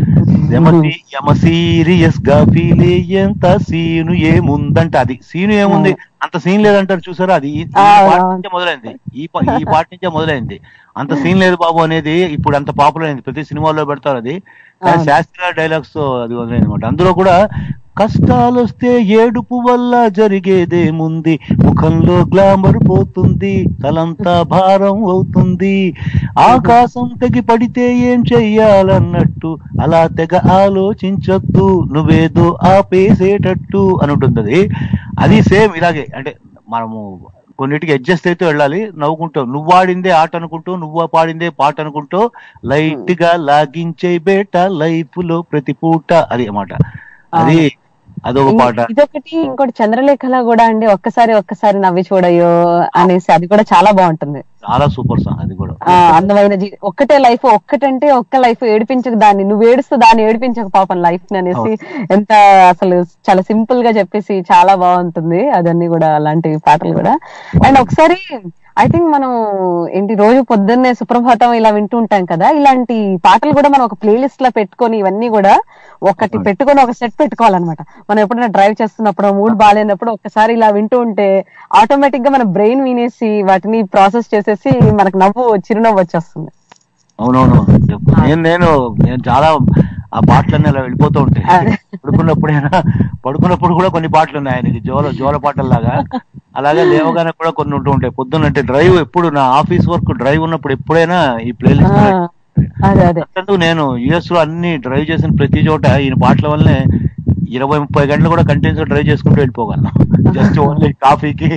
యమసి యమ సీరియస్ గా ఫీల్ ఎంత సీను ఏముందంట అది సీను ఏముంది అంత సీన్ లేదంటారు చూసారా అది ఈ- ఈ ఆ, పాట ఆ. నుంచే మొదలైంది ఈ పా- ఈ పాట నుంచే మొదలైంది అంత సీన్ లేదు బాబు అనేది ఇప్పుడు అంత పాపులర్ అయింది ప్రతి సినిమాలో పెడతారు అది కానీ అవును. శాస్త్రీయ డైలాగ్స్ తో అది వదిలేదు అనమాట అందులో కూడా కష్టాలు వస్తే ఏడుపు వల్ల జరిగేదేముంది ముఖంలో గ్లామర్ పోతుంది తలంతా భారం అవుతుంది ఆకాశం తెగి పడితే ఏం చెయ్యాలన్నట్టు అలా తెగ ఆలోచించొద్దు నువ్వేదో ఆపేసేటట్టు అని ఉంటుంది అది. అది సేమ్ ఇలాగే అంటే మనము కొన్నిటికి అడ్జస్ట్ అయితే వెళ్ళాలి నవ్వుకుంటూ నువ్వు ఆడిందే ఆట అనుకుంటూ నువ్వు పాడిందే పాట అనుకుంటూ లైట్ గా లాగించే బేట లైఫ్ లో ప్రతి పూట అది అన్నమాట అది అదొక పాట ఇం- ఇదొకటి ఇంకోటి చంద్రలేఖలో కూడా అండి ఒక్కసారి ఒక్కసారి నవ్వి చూడయో అనేసి అది కూడా చాలా బాగుంటుంది చాలా సూపర్ సాంగ్ అది కూడా ఆ అందమైన జీ- ఒక్కటే లైఫ్ ఒక్కటంటే ఒక్క లైఫ్ ఏడిపించక దాన్ని నువ్వు ఏడుస్తూ దాన్ని ఏడిపించక పాపం లైఫ్ అనేసి ఎంత అసలు చాలా సింపుల్ గా చెప్పేసి చాలా బాగుంటుంది అదన్నీ కూడా అలాంటి పాటలు కూడా అండ్ ఒకసారి ఐ థింక్ మనం ఏంటి రోజు పొద్దున్నే సుప్రభాతం ఇలా వింటూ ఉంటాం కదా ఇలాంటి పాటలు కూడా మనం ఒక ప్లేలిస్ట్ లో పెట్టుకొని ఇవన్నీ కూడా ఒకటి పెట్టుకొని ఒక సెట్ పెట్టుకోవాలన్నమాట మనం ఎప్పుడైనా డ్రైవ్ చేస్తున్నప్పుడు మూడ్ బాగాలేనప్పుడు ఒక్కసారి ఇలా వింటూ ఉంటే ఆటోమేటిక్ గా మన బ్రెయిన్ వినేసి వాటిని ప్రాసెస్ చేసేసి మనకు నవ్వు చిరునవ్వు వచ్చేస్తుంది అవునవును నేను నేను నేను చాలా ఆ పాటలన్నీ అలా వెళ్ళిపోతూ ఉంటాయి పడుకున్నప్పుడైనా పడుకున్నప్పుడు కూడా కొన్ని పాటలు ఉన్నాయి ఆయనకి జోల జోల పాటల్లాగా అలాగే లేవగానే కూడా కొన్ని ఉంటూ ఉంటాయి పొద్దున్న అంటే డ్రైవ్ ఎప్పుడు నా ఆఫీస్ వర్క్ డ్రైవ్ ఉన్నప్పుడు ఎప్పుడైనా ఈ ప్లేలిస్ట్ ఆ, అదే అదే అంతేందుకు నేను యుఎస్ లో అన్ని డ్రైవ్ చేసిన ప్రతి చోట ఈయన పాటల వల్లనే ఇరవై ముప్పై గంటలు కూడా కంటిన్యూస్ గా డ్రైవ్ చేసుకుంటూ వెళ్ళిపోగలను జస్ట్ ఓన్లీ కాఫీకి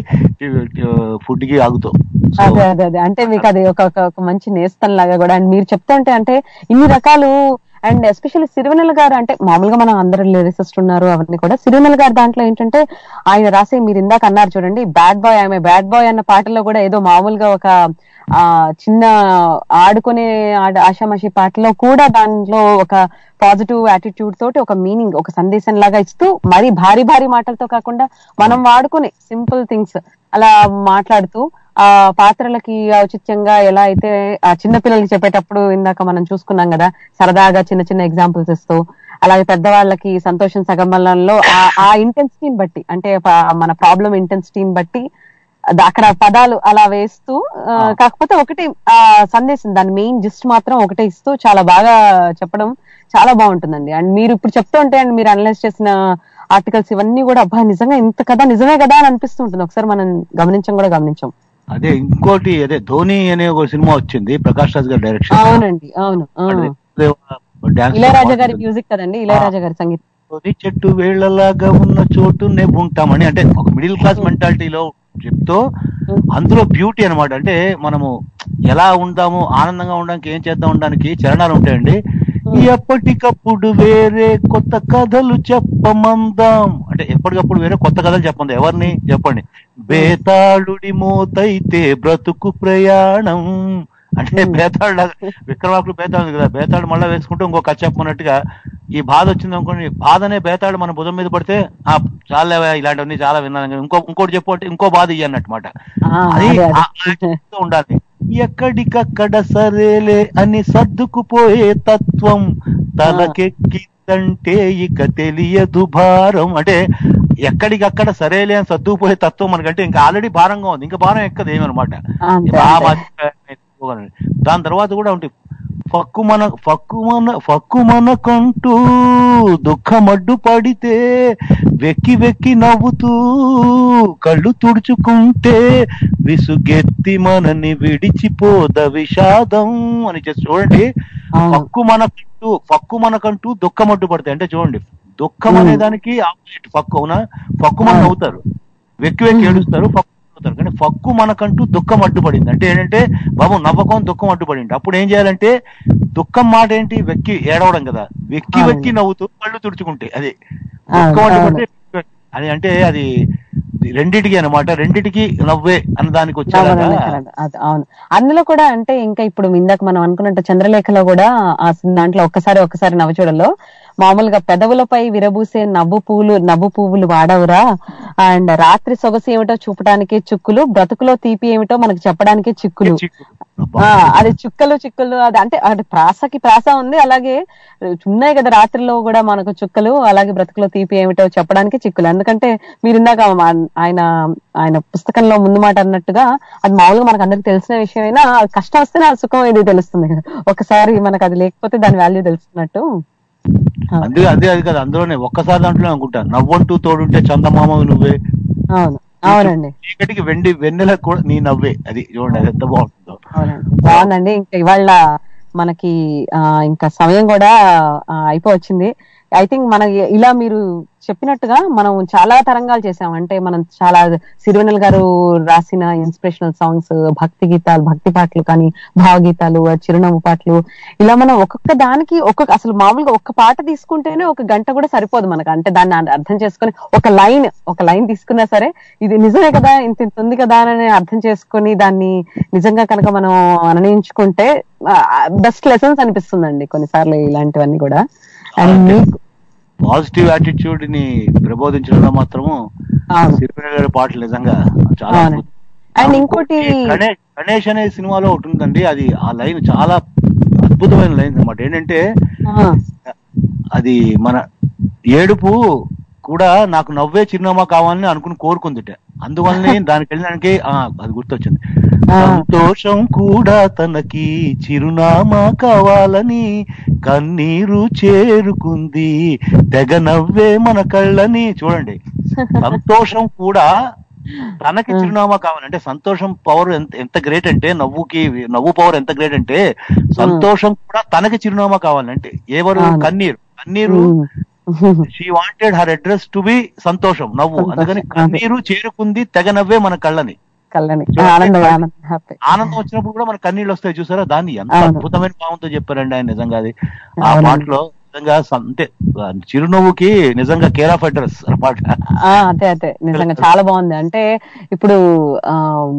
ఫుడ్ కి ఆగుతూ So, అదే అదే అదే అంటే మీకు అది ఒక ఒక- ఒక మంచి నేస్తం లాగా కూడా అండ్ మీరు చెప్తుంటే అంటే ఇన్ని రకాలు అండ్ ఎస్పెషల్లీ సిరివెన్నెల గారు అంటే మామూలుగా మనం అందరు లిరిసిస్ట్ ఉన్నారు అవన్నీ కూడా సిరివెన్నెల గారు దాంట్లో ఏంటంటే ఆయన రాసే మీరు ఇందాక అన్నారు చూడండి బ్యాడ్ బాయ్ ఆమె బ్యాడ్ బాయ్ అన్న పాటలో కూడా ఏదో మామూలుగా ఒక ఆ చిన్న ఆడుకునే ఆడ- ఆషామాషి పాటలో కూడా దాంట్లో ఒక పాజిటివ్ యాటిట్యూడ్ తోటి ఒక మీనింగ్ ఒక సందేశం లాగా ఇస్తూ మరి భారీ భారీ మాటలతో కాకుండా మనం వాడుకునే సింపుల్ థింగ్స్ అలా మాట్లాడుతూ ఆ పాత్రలకి ఔచిత్యంగా ఎలా అయితే ఆ చిన్న పిల్లలకి చెప్పేటప్పుడు ఇందాక మనం చూసుకున్నాం కదా సరదాగా చిన్న చిన్న ఎగ్జాంపుల్స్ ఇస్తూ అలాగే పెద్దవాళ్ళకి సంతోషం సగమలంలో ఆ- ఆ ఇంటెన్సిటీని బట్టి అంటే ప- మన ప్రాబ్లం ఇంటెన్సిటీని బట్టి అది అక్కడ పదాలు అలా వేస్తూ ఆ, కాకపోతే ఒకటి ఆ సందేశం దాని మెయిన్ జిస్ట్ మాత్రం ఒకటే ఇస్తూ చాలా బాగా చెప్పడం చాలా బాగుంటుందండి అండ్ మీరు ఇప్పుడు చెప్తూ ఉంటే అండ్ మీరు అనలైజ్ చేసిన ఆర్టికల్స్ ఇవన్నీ కూడా అబ్బా నిజంగా ఇంత కదా నిజమే కదా అని అనిపిస్తూ ఉంటుంది ఒకసారి మనం గమనించం కూడా గమనించాం అదే ఇంకోటి అదే ధోని అనే ఒక సినిమా వచ్చింది ప్రకాష్ రాజ్ గారి డైరెక్షన్ అవునండి అవును ఆ. డాన్స్ ఇళయరాజా గారి మ్యూజిక్ కదండి ఇళయరాజా గారి సంగీతం ధోని చెట్టు వేళ్లలాగా ఉన్న చోటునే ఉంటామని అంటే ఒక మిడిల్ క్లాస్ మెంటాలిటీలో చెప్తూ అందులో బ్యూటీ అన్నమాట అంటే మనము ఎలా ఉందాము ఆనందంగా ఉండడానికి ఏం చేద్దాం ఉండడానికి చరణాలు ఉంటాయండి ఎప్పటికప్పుడు వేరే కొత్త కథలు చెప్పమందాం అంటే ఎప్పటికప్పుడు వేరే కొత్త కథలు చెప్పండి ఎవరిని చెప్పండి బేతాళుడి మోతైతే బ్రతుకు ప్రయాణం అంటే బేతాళ విక్రమార్కుడు బేతాళు ఉంది కదా బేతాళు మళ్ళీ వేసుకుంటూ ఇంకో కథ చెప్పమన్నట్టుగా ఈ బాధ వచ్చింది అనుకోండి బాధనే బేతాళు మన భుజం మీద పడితే ఆ చాలా ఇలాంటివన్నీ చాలా విన్నాను ఇంకో ఇంకోటి చెప్పు అంటే ఇంకో బాధ ఇయ్యి అన్నమాట ఆ, అది అదే, ఆ- అదే. ఆ ఉండాలి ఎక్కడికక్కడ సరేలే అని సర్దుకుపోయే తత్వం తలకెక్కిందంటే ఇక తెలియదు భారం అంటే ఎక్కడికక్కడ సరేలే అని సర్దుకుపోయే తత్వం మనకంటే ఇంకా ఆల్రెడీ భారంగా ఉంది ఇంకా భారం ఎక్కదు ఏమనమాట అంతే, ఆ అంతే. బాధ్యత దాని తర్వాత కూడా ఉంటాయి ఫక్కు మన ఫక్కు మన ఫక్కు మనకంటూ దుఃఖమడ్డు పడితే వెక్కి వెక్కి నవ్వుతూ కళ్ళు తుడుచుకుంటే విసుగెత్తి మనని విడిచిపోద విషాదం అని చెప్పి చూడండి అవును. ఫక్కు మనకంటూ ఫక్కు మనకంటూ దుఃఖమడ్డు పడతాయి అంటే చూడండి దుఃఖం అనే దానికి ఆపోజిట్ ఫక్కు అవునా ఫక్కు మన అవుతారు వెక్కి వెక్కి ఏడుస్తారు ఫక్కు అవుతారు కానీ ఫక్కు మనకంటూ దుఃఖం అడ్డుపడింది అంటే ఏంటంటే బాబు నవ్వకం దుఃఖం అడ్డుపడింది అప్పుడు ఏం చేయాలంటే దుఃఖం మాట ఏంటి వెక్కి ఏడవడం కదా వెక్కి అవును. వెక్కి నవ్వుతూ కళ్ళు తుడుచుకుంటే అది అవును, దుఃఖం అవును. అడ్డుపడితే అది అంటే అది రెండిటికి అన్నమాట రెండిటికి నవ్వే అన్న దానికి వచ్చారా అవునండి, correct. అది అవును అందులో కూడా అంటే ఇంకా ఇప్పుడు ఇందాక మనం అనుకున్నట్టు చంద్రలేఖలో కూడా ఆ దాంట్లో ఒక్కసారి ఒక్కసారి నవ్వుచూడలో మామూలుగా పెదవులపై విరబూసే నవ్వు పువ్వులు నవ్వు పువ్వులు వాడవురా అండ్ రాత్రి సొగసు ఏమిటో చూపడానికి చుక్కులు బ్రతుకులో తీపి ఏమిటో మనకు చెప్పడానికి చిక్కులు ఆ, అది చుక్కలు చిక్కులు అది అంటే అది ప్రాసకి ప్రాస ఉంది అలాగే ఉన్నాయి కదా రాత్రిలో కూడా మనకు చుక్కలు అలాగే బ్రతుకులో తీపి ఏమిటో చెప్పడానికి చిక్కులు ఎందుకంటే మీరు ఇందాక మా- ఆయన ఆయన పుస్తకంలో ముందు మాట అన్నట్టుగా అది మామూలుగా మనకు అందరికి తెలిసిన విషయమైనా కష్టం వస్తేనే ఆ సుఖం ఇది తెలుస్తుంది కదా ఒకసారి మనకు అది లేకపోతే దాని వాల్యూ తెలుస్తున్నట్టు అందుకే అదే అది కదా అందులోనే ఒక్కసారి దాంట్లో అనుకుంటా నవ్వంటూ తోడుంటే చందమామ నువ్వే అవును అవునండి చీకటికి వెండి వెన్నెల కూడా నీ నవ్వే అది చూడండి అది ఎంత బాగుంటుందో బాగుందండి ఇంకా ఇవాళ మనకి ఆ, ఇంకా సమయం కూడా ఆ, అయిపోవచ్చింది ఐ థింక్ మన ఇలా మీరు చెప్పినట్టుగా మనం చాలా తరంగాలు చేసాం అంటే మనం చాలా సిరివెన్నెల గారు రాసిన ఇన్స్పిరేషనల్ సాంగ్స్ భక్తి గీతాలు భక్తి పాటలు కానీ భావగీతాలు చిరునవ్వు పాటలు ఇలా మనం ఒక్కొక్క దానికి ఒక్కొక్క అసలు మామూలుగా ఒక్క పాట తీసుకుంటేనే ఒక గంట కూడా సరిపోదు మనకు అంటే దాన్ని అర్థం చేసుకొని ఒక లైన్ ఒక లైన్ తీసుకున్నా సరే ఇది నిజమే కదా ఇంత ఇంత ఉంది కదా అని అర్థం చేసుకొని దాన్ని నిజంగా కనుక మనం నిర్ణయించుకుంటే బెస్ట్ లెసన్స్ అనిపిస్తుందండి కొన్నిసార్లు ఇలాంటివన్నీ కూడా అండ్ మీకు పాజిటివ్ యాటిట్యూడ్ ని ప్రబోధించడంలో మాత్రము సిరిపిల్ల గారి పాటలు నిజంగా చాలా అవును. అద్భుతం. అండ్ ఇంకోటి గణేష్ గణేష్ అనే సినిమాలో ఒకటి ఉందండి అది ఆ లైన్ చాలా అద్భుతమైన లైన్ అన్నమాట ఏంటంటే ఆ, అది మన ఏడుపు కూడా నాకు నవ్వే చిరునామా కావాలని అనుకుని కోరుకుందిట అందువల్లనే దానికి వెళ్ళడానికి ఆ, అది గుర్తొచ్చింది సంతోషం కూడా తనకి చిరునామా కావాలని కన్నీరు చేరుకుంది తెగ నవ్వే మన కళ్ళని చూడండి సంతోషం కూడా తనకి చిరునామా కావాలంటే సంతోషం పవర్ ఎంత ఎంత గ్రేట్ అంటే నవ్వుకి నవ్వు పవర్ ఎంత గ్రేట్ అంటే సంతోషం కూడా తనకి చిరునామా కావాలంటే ఎవరు అవును. కన్నీరు కన్నీరు she wanted her address to be సంతోషం నవ్వు సంతోషం, అందుకని అదే. కన్నీరు చేరుకుంది తెగ నవ్వే మన కళ్ళని కళ్ళని చూడండి, ఆనందం ఆనందం హ్యాపీ ఆనందం వచ్చినప్పుడు కూడా మన కన్నీళ్ళు వస్తాయి చూసారా దాన్ని ఎంత అవును. అద్భుతమైన భావంతో చెప్పారండి ఆయన నిజంగా అది ఆ అవునండి. పాటలో నిజంగా సం- అంటే ఆ, చిరునవ్వుకి నిజంగా కేర్ ఆఫ్ అడ్రస్ అన్నమాట ఆ, అదే అదే నిజంగా చాలా బాగుంది అంటే ఇప్పుడు ఆ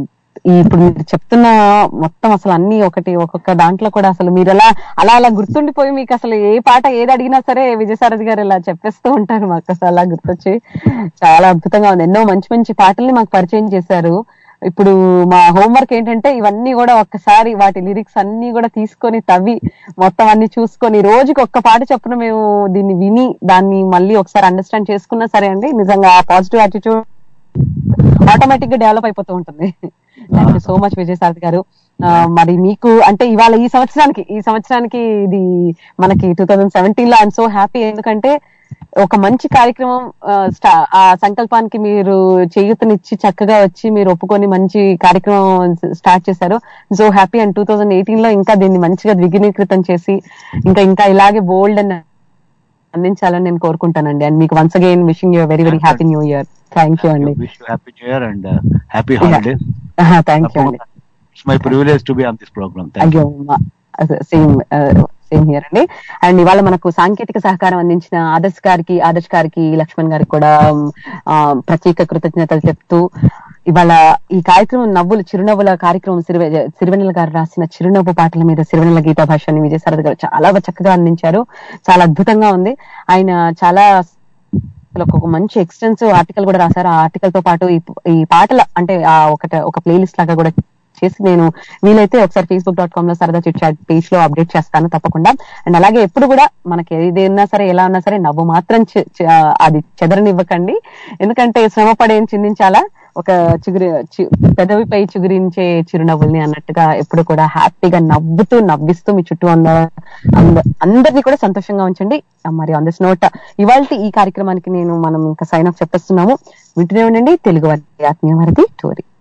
ఈ ఇప్పుడు మీరు చెప్తున్న మొత్తం అసలు అన్ని ఒకటి ఒక్కొక్క దాంట్లో కూడా అసలు మీరు అలా అలా అలా గుర్తుండిపోయి మీకు అసలు ఏ పాట ఏది అడిగినా సరే విజయసారథి గారు ఇలా చెప్పేస్తూ ఉంటారు మాకు అసలు అలా గుర్తొచ్చి చాలా అద్భుతంగా ఉంది ఎన్నో మంచి మంచి పాటల్ని మాకు పరిచయం చేశారు ఇప్పుడు మా హోంవర్క్ ఏంటంటే ఇవన్నీ కూడా ఒక్కసారి వాటి లిరిక్స్ అన్ని కూడా తీసుకొని తవ్వి మొత్తం అన్ని చూసుకొని రోజుకి ఒక్క పాట చొప్పున మేము దీన్ని విని దాన్ని మళ్ళీ ఒకసారి అండర్స్టాండ్ చేసుకున్నా సరే అండి నిజంగా ఆ పాజిటివ్ యాటిట్యూడ్ ఆటోమేటిక్ గా డెవలప్ అయిపోతూ ఉంటుంది thank you so much Vijayasarathi గారు ఆ, మరి మీకు అంటే ఇవాళ ఈ సంవత్సరానికి ఈ సంవత్సరానికి ఇది మనకి టూ థౌజండ్ సెవెంటీన్ లో ఐఎమ్ సో హ్యాపీ ఎందుకంటే ఒక మంచి కార్యక్రమం ఆ, స్టా- ఆ సంకల్పానికి మీరు చేయూతనిచ్చి చక్కగా వచ్చి మీరు ఒప్పుకొని మంచి కార్యక్రమం స్టార్ట్ చేశారు so happy and two thousand eighteen లో ఇంకా దీన్ని మంచిగా ద్విగుణీకృతం చేసి ఇంకా ఇంకా ఇలాగే బోల్డ్ అండ్ అందించాలని నేను కోరుకుంటానండి అండ్ మీకు once again wishing you very very happy new year thank you అండి wish happy new year and happy holidays thank you అండి it's my privilege to be on this programme అయ్యో సేమ్ సేమ్ హియర్ అండి and ఇవాళ మనకు సాంకేతిక సహకారం అందించిన ఆదర్శ్ గారికి ఆదర్శ్ గారికి లక్ష్మణ్ గారికి కూడా ఆ, ప్రత్యేక కృతజ్ఞతలు చెప్తూ ఇవాళ ఈ కార్యక్రమం నవ్వులు చిరునవ్వుల కార్యక్రమం సిరివె సిరివెన్నెల గారు రాసిన చిరునవ్వు పాటల మీద సిరివెన్నెల గీతా భాషని విజయసారథి గారు చాలా చక్కగా అందించారు చాలా అద్భుతంగా ఉంది ఆయన చాలా అసలు ఒక మంచి ఎక్స్టెన్సివ్ ఆర్టికల్ కూడా రాశారు ఆ ఆర్టికల్ తో పాటు ఈ- ఈ పాటల అంటే ఆ ఒకట ఒక ప్లేలిస్ట్ లాగా కూడా చేసి నేను వీలైతే ఒకసారి ఫేస్బుక్ డాట్ కామ్ లో సరదా చిట్ చాట్ పేజ్ లో అప్డేట్ చేస్తాను తప్పకుండా అండ్ అలాగే ఎప్పుడు కూడా మనకి ఏది ఉన్నా సరే ఎలా ఉన్నా సరే నవ్వు మాత్రం చె- చె- అది చెదరనివ్వకండి ఎందుకంటే శ్రమ పడేం చిందించాలా ఒక చిగురి చి- పెదవిపై చిగురించే చిరునవ్వుల్ని అన్నట్టుగా ఎప్పుడు కూడా హ్యాపీగా నవ్వుతూ నవ్విస్తూ మీ చుట్టూ ఉన్న అంద- అందరినీ కూడా సంతోషంగా ఉంచండి మరి ఆన్ దిస్ నోట్ ఇవాళ ఈ కార్యక్రమానికి నేను మనం ఇంకా సైన్ ఆఫ్ చెప్పేస్తున్నాము వింటూనే ఉండండి తెలుగు వారి ఆత్మీయ వారిది టోరీ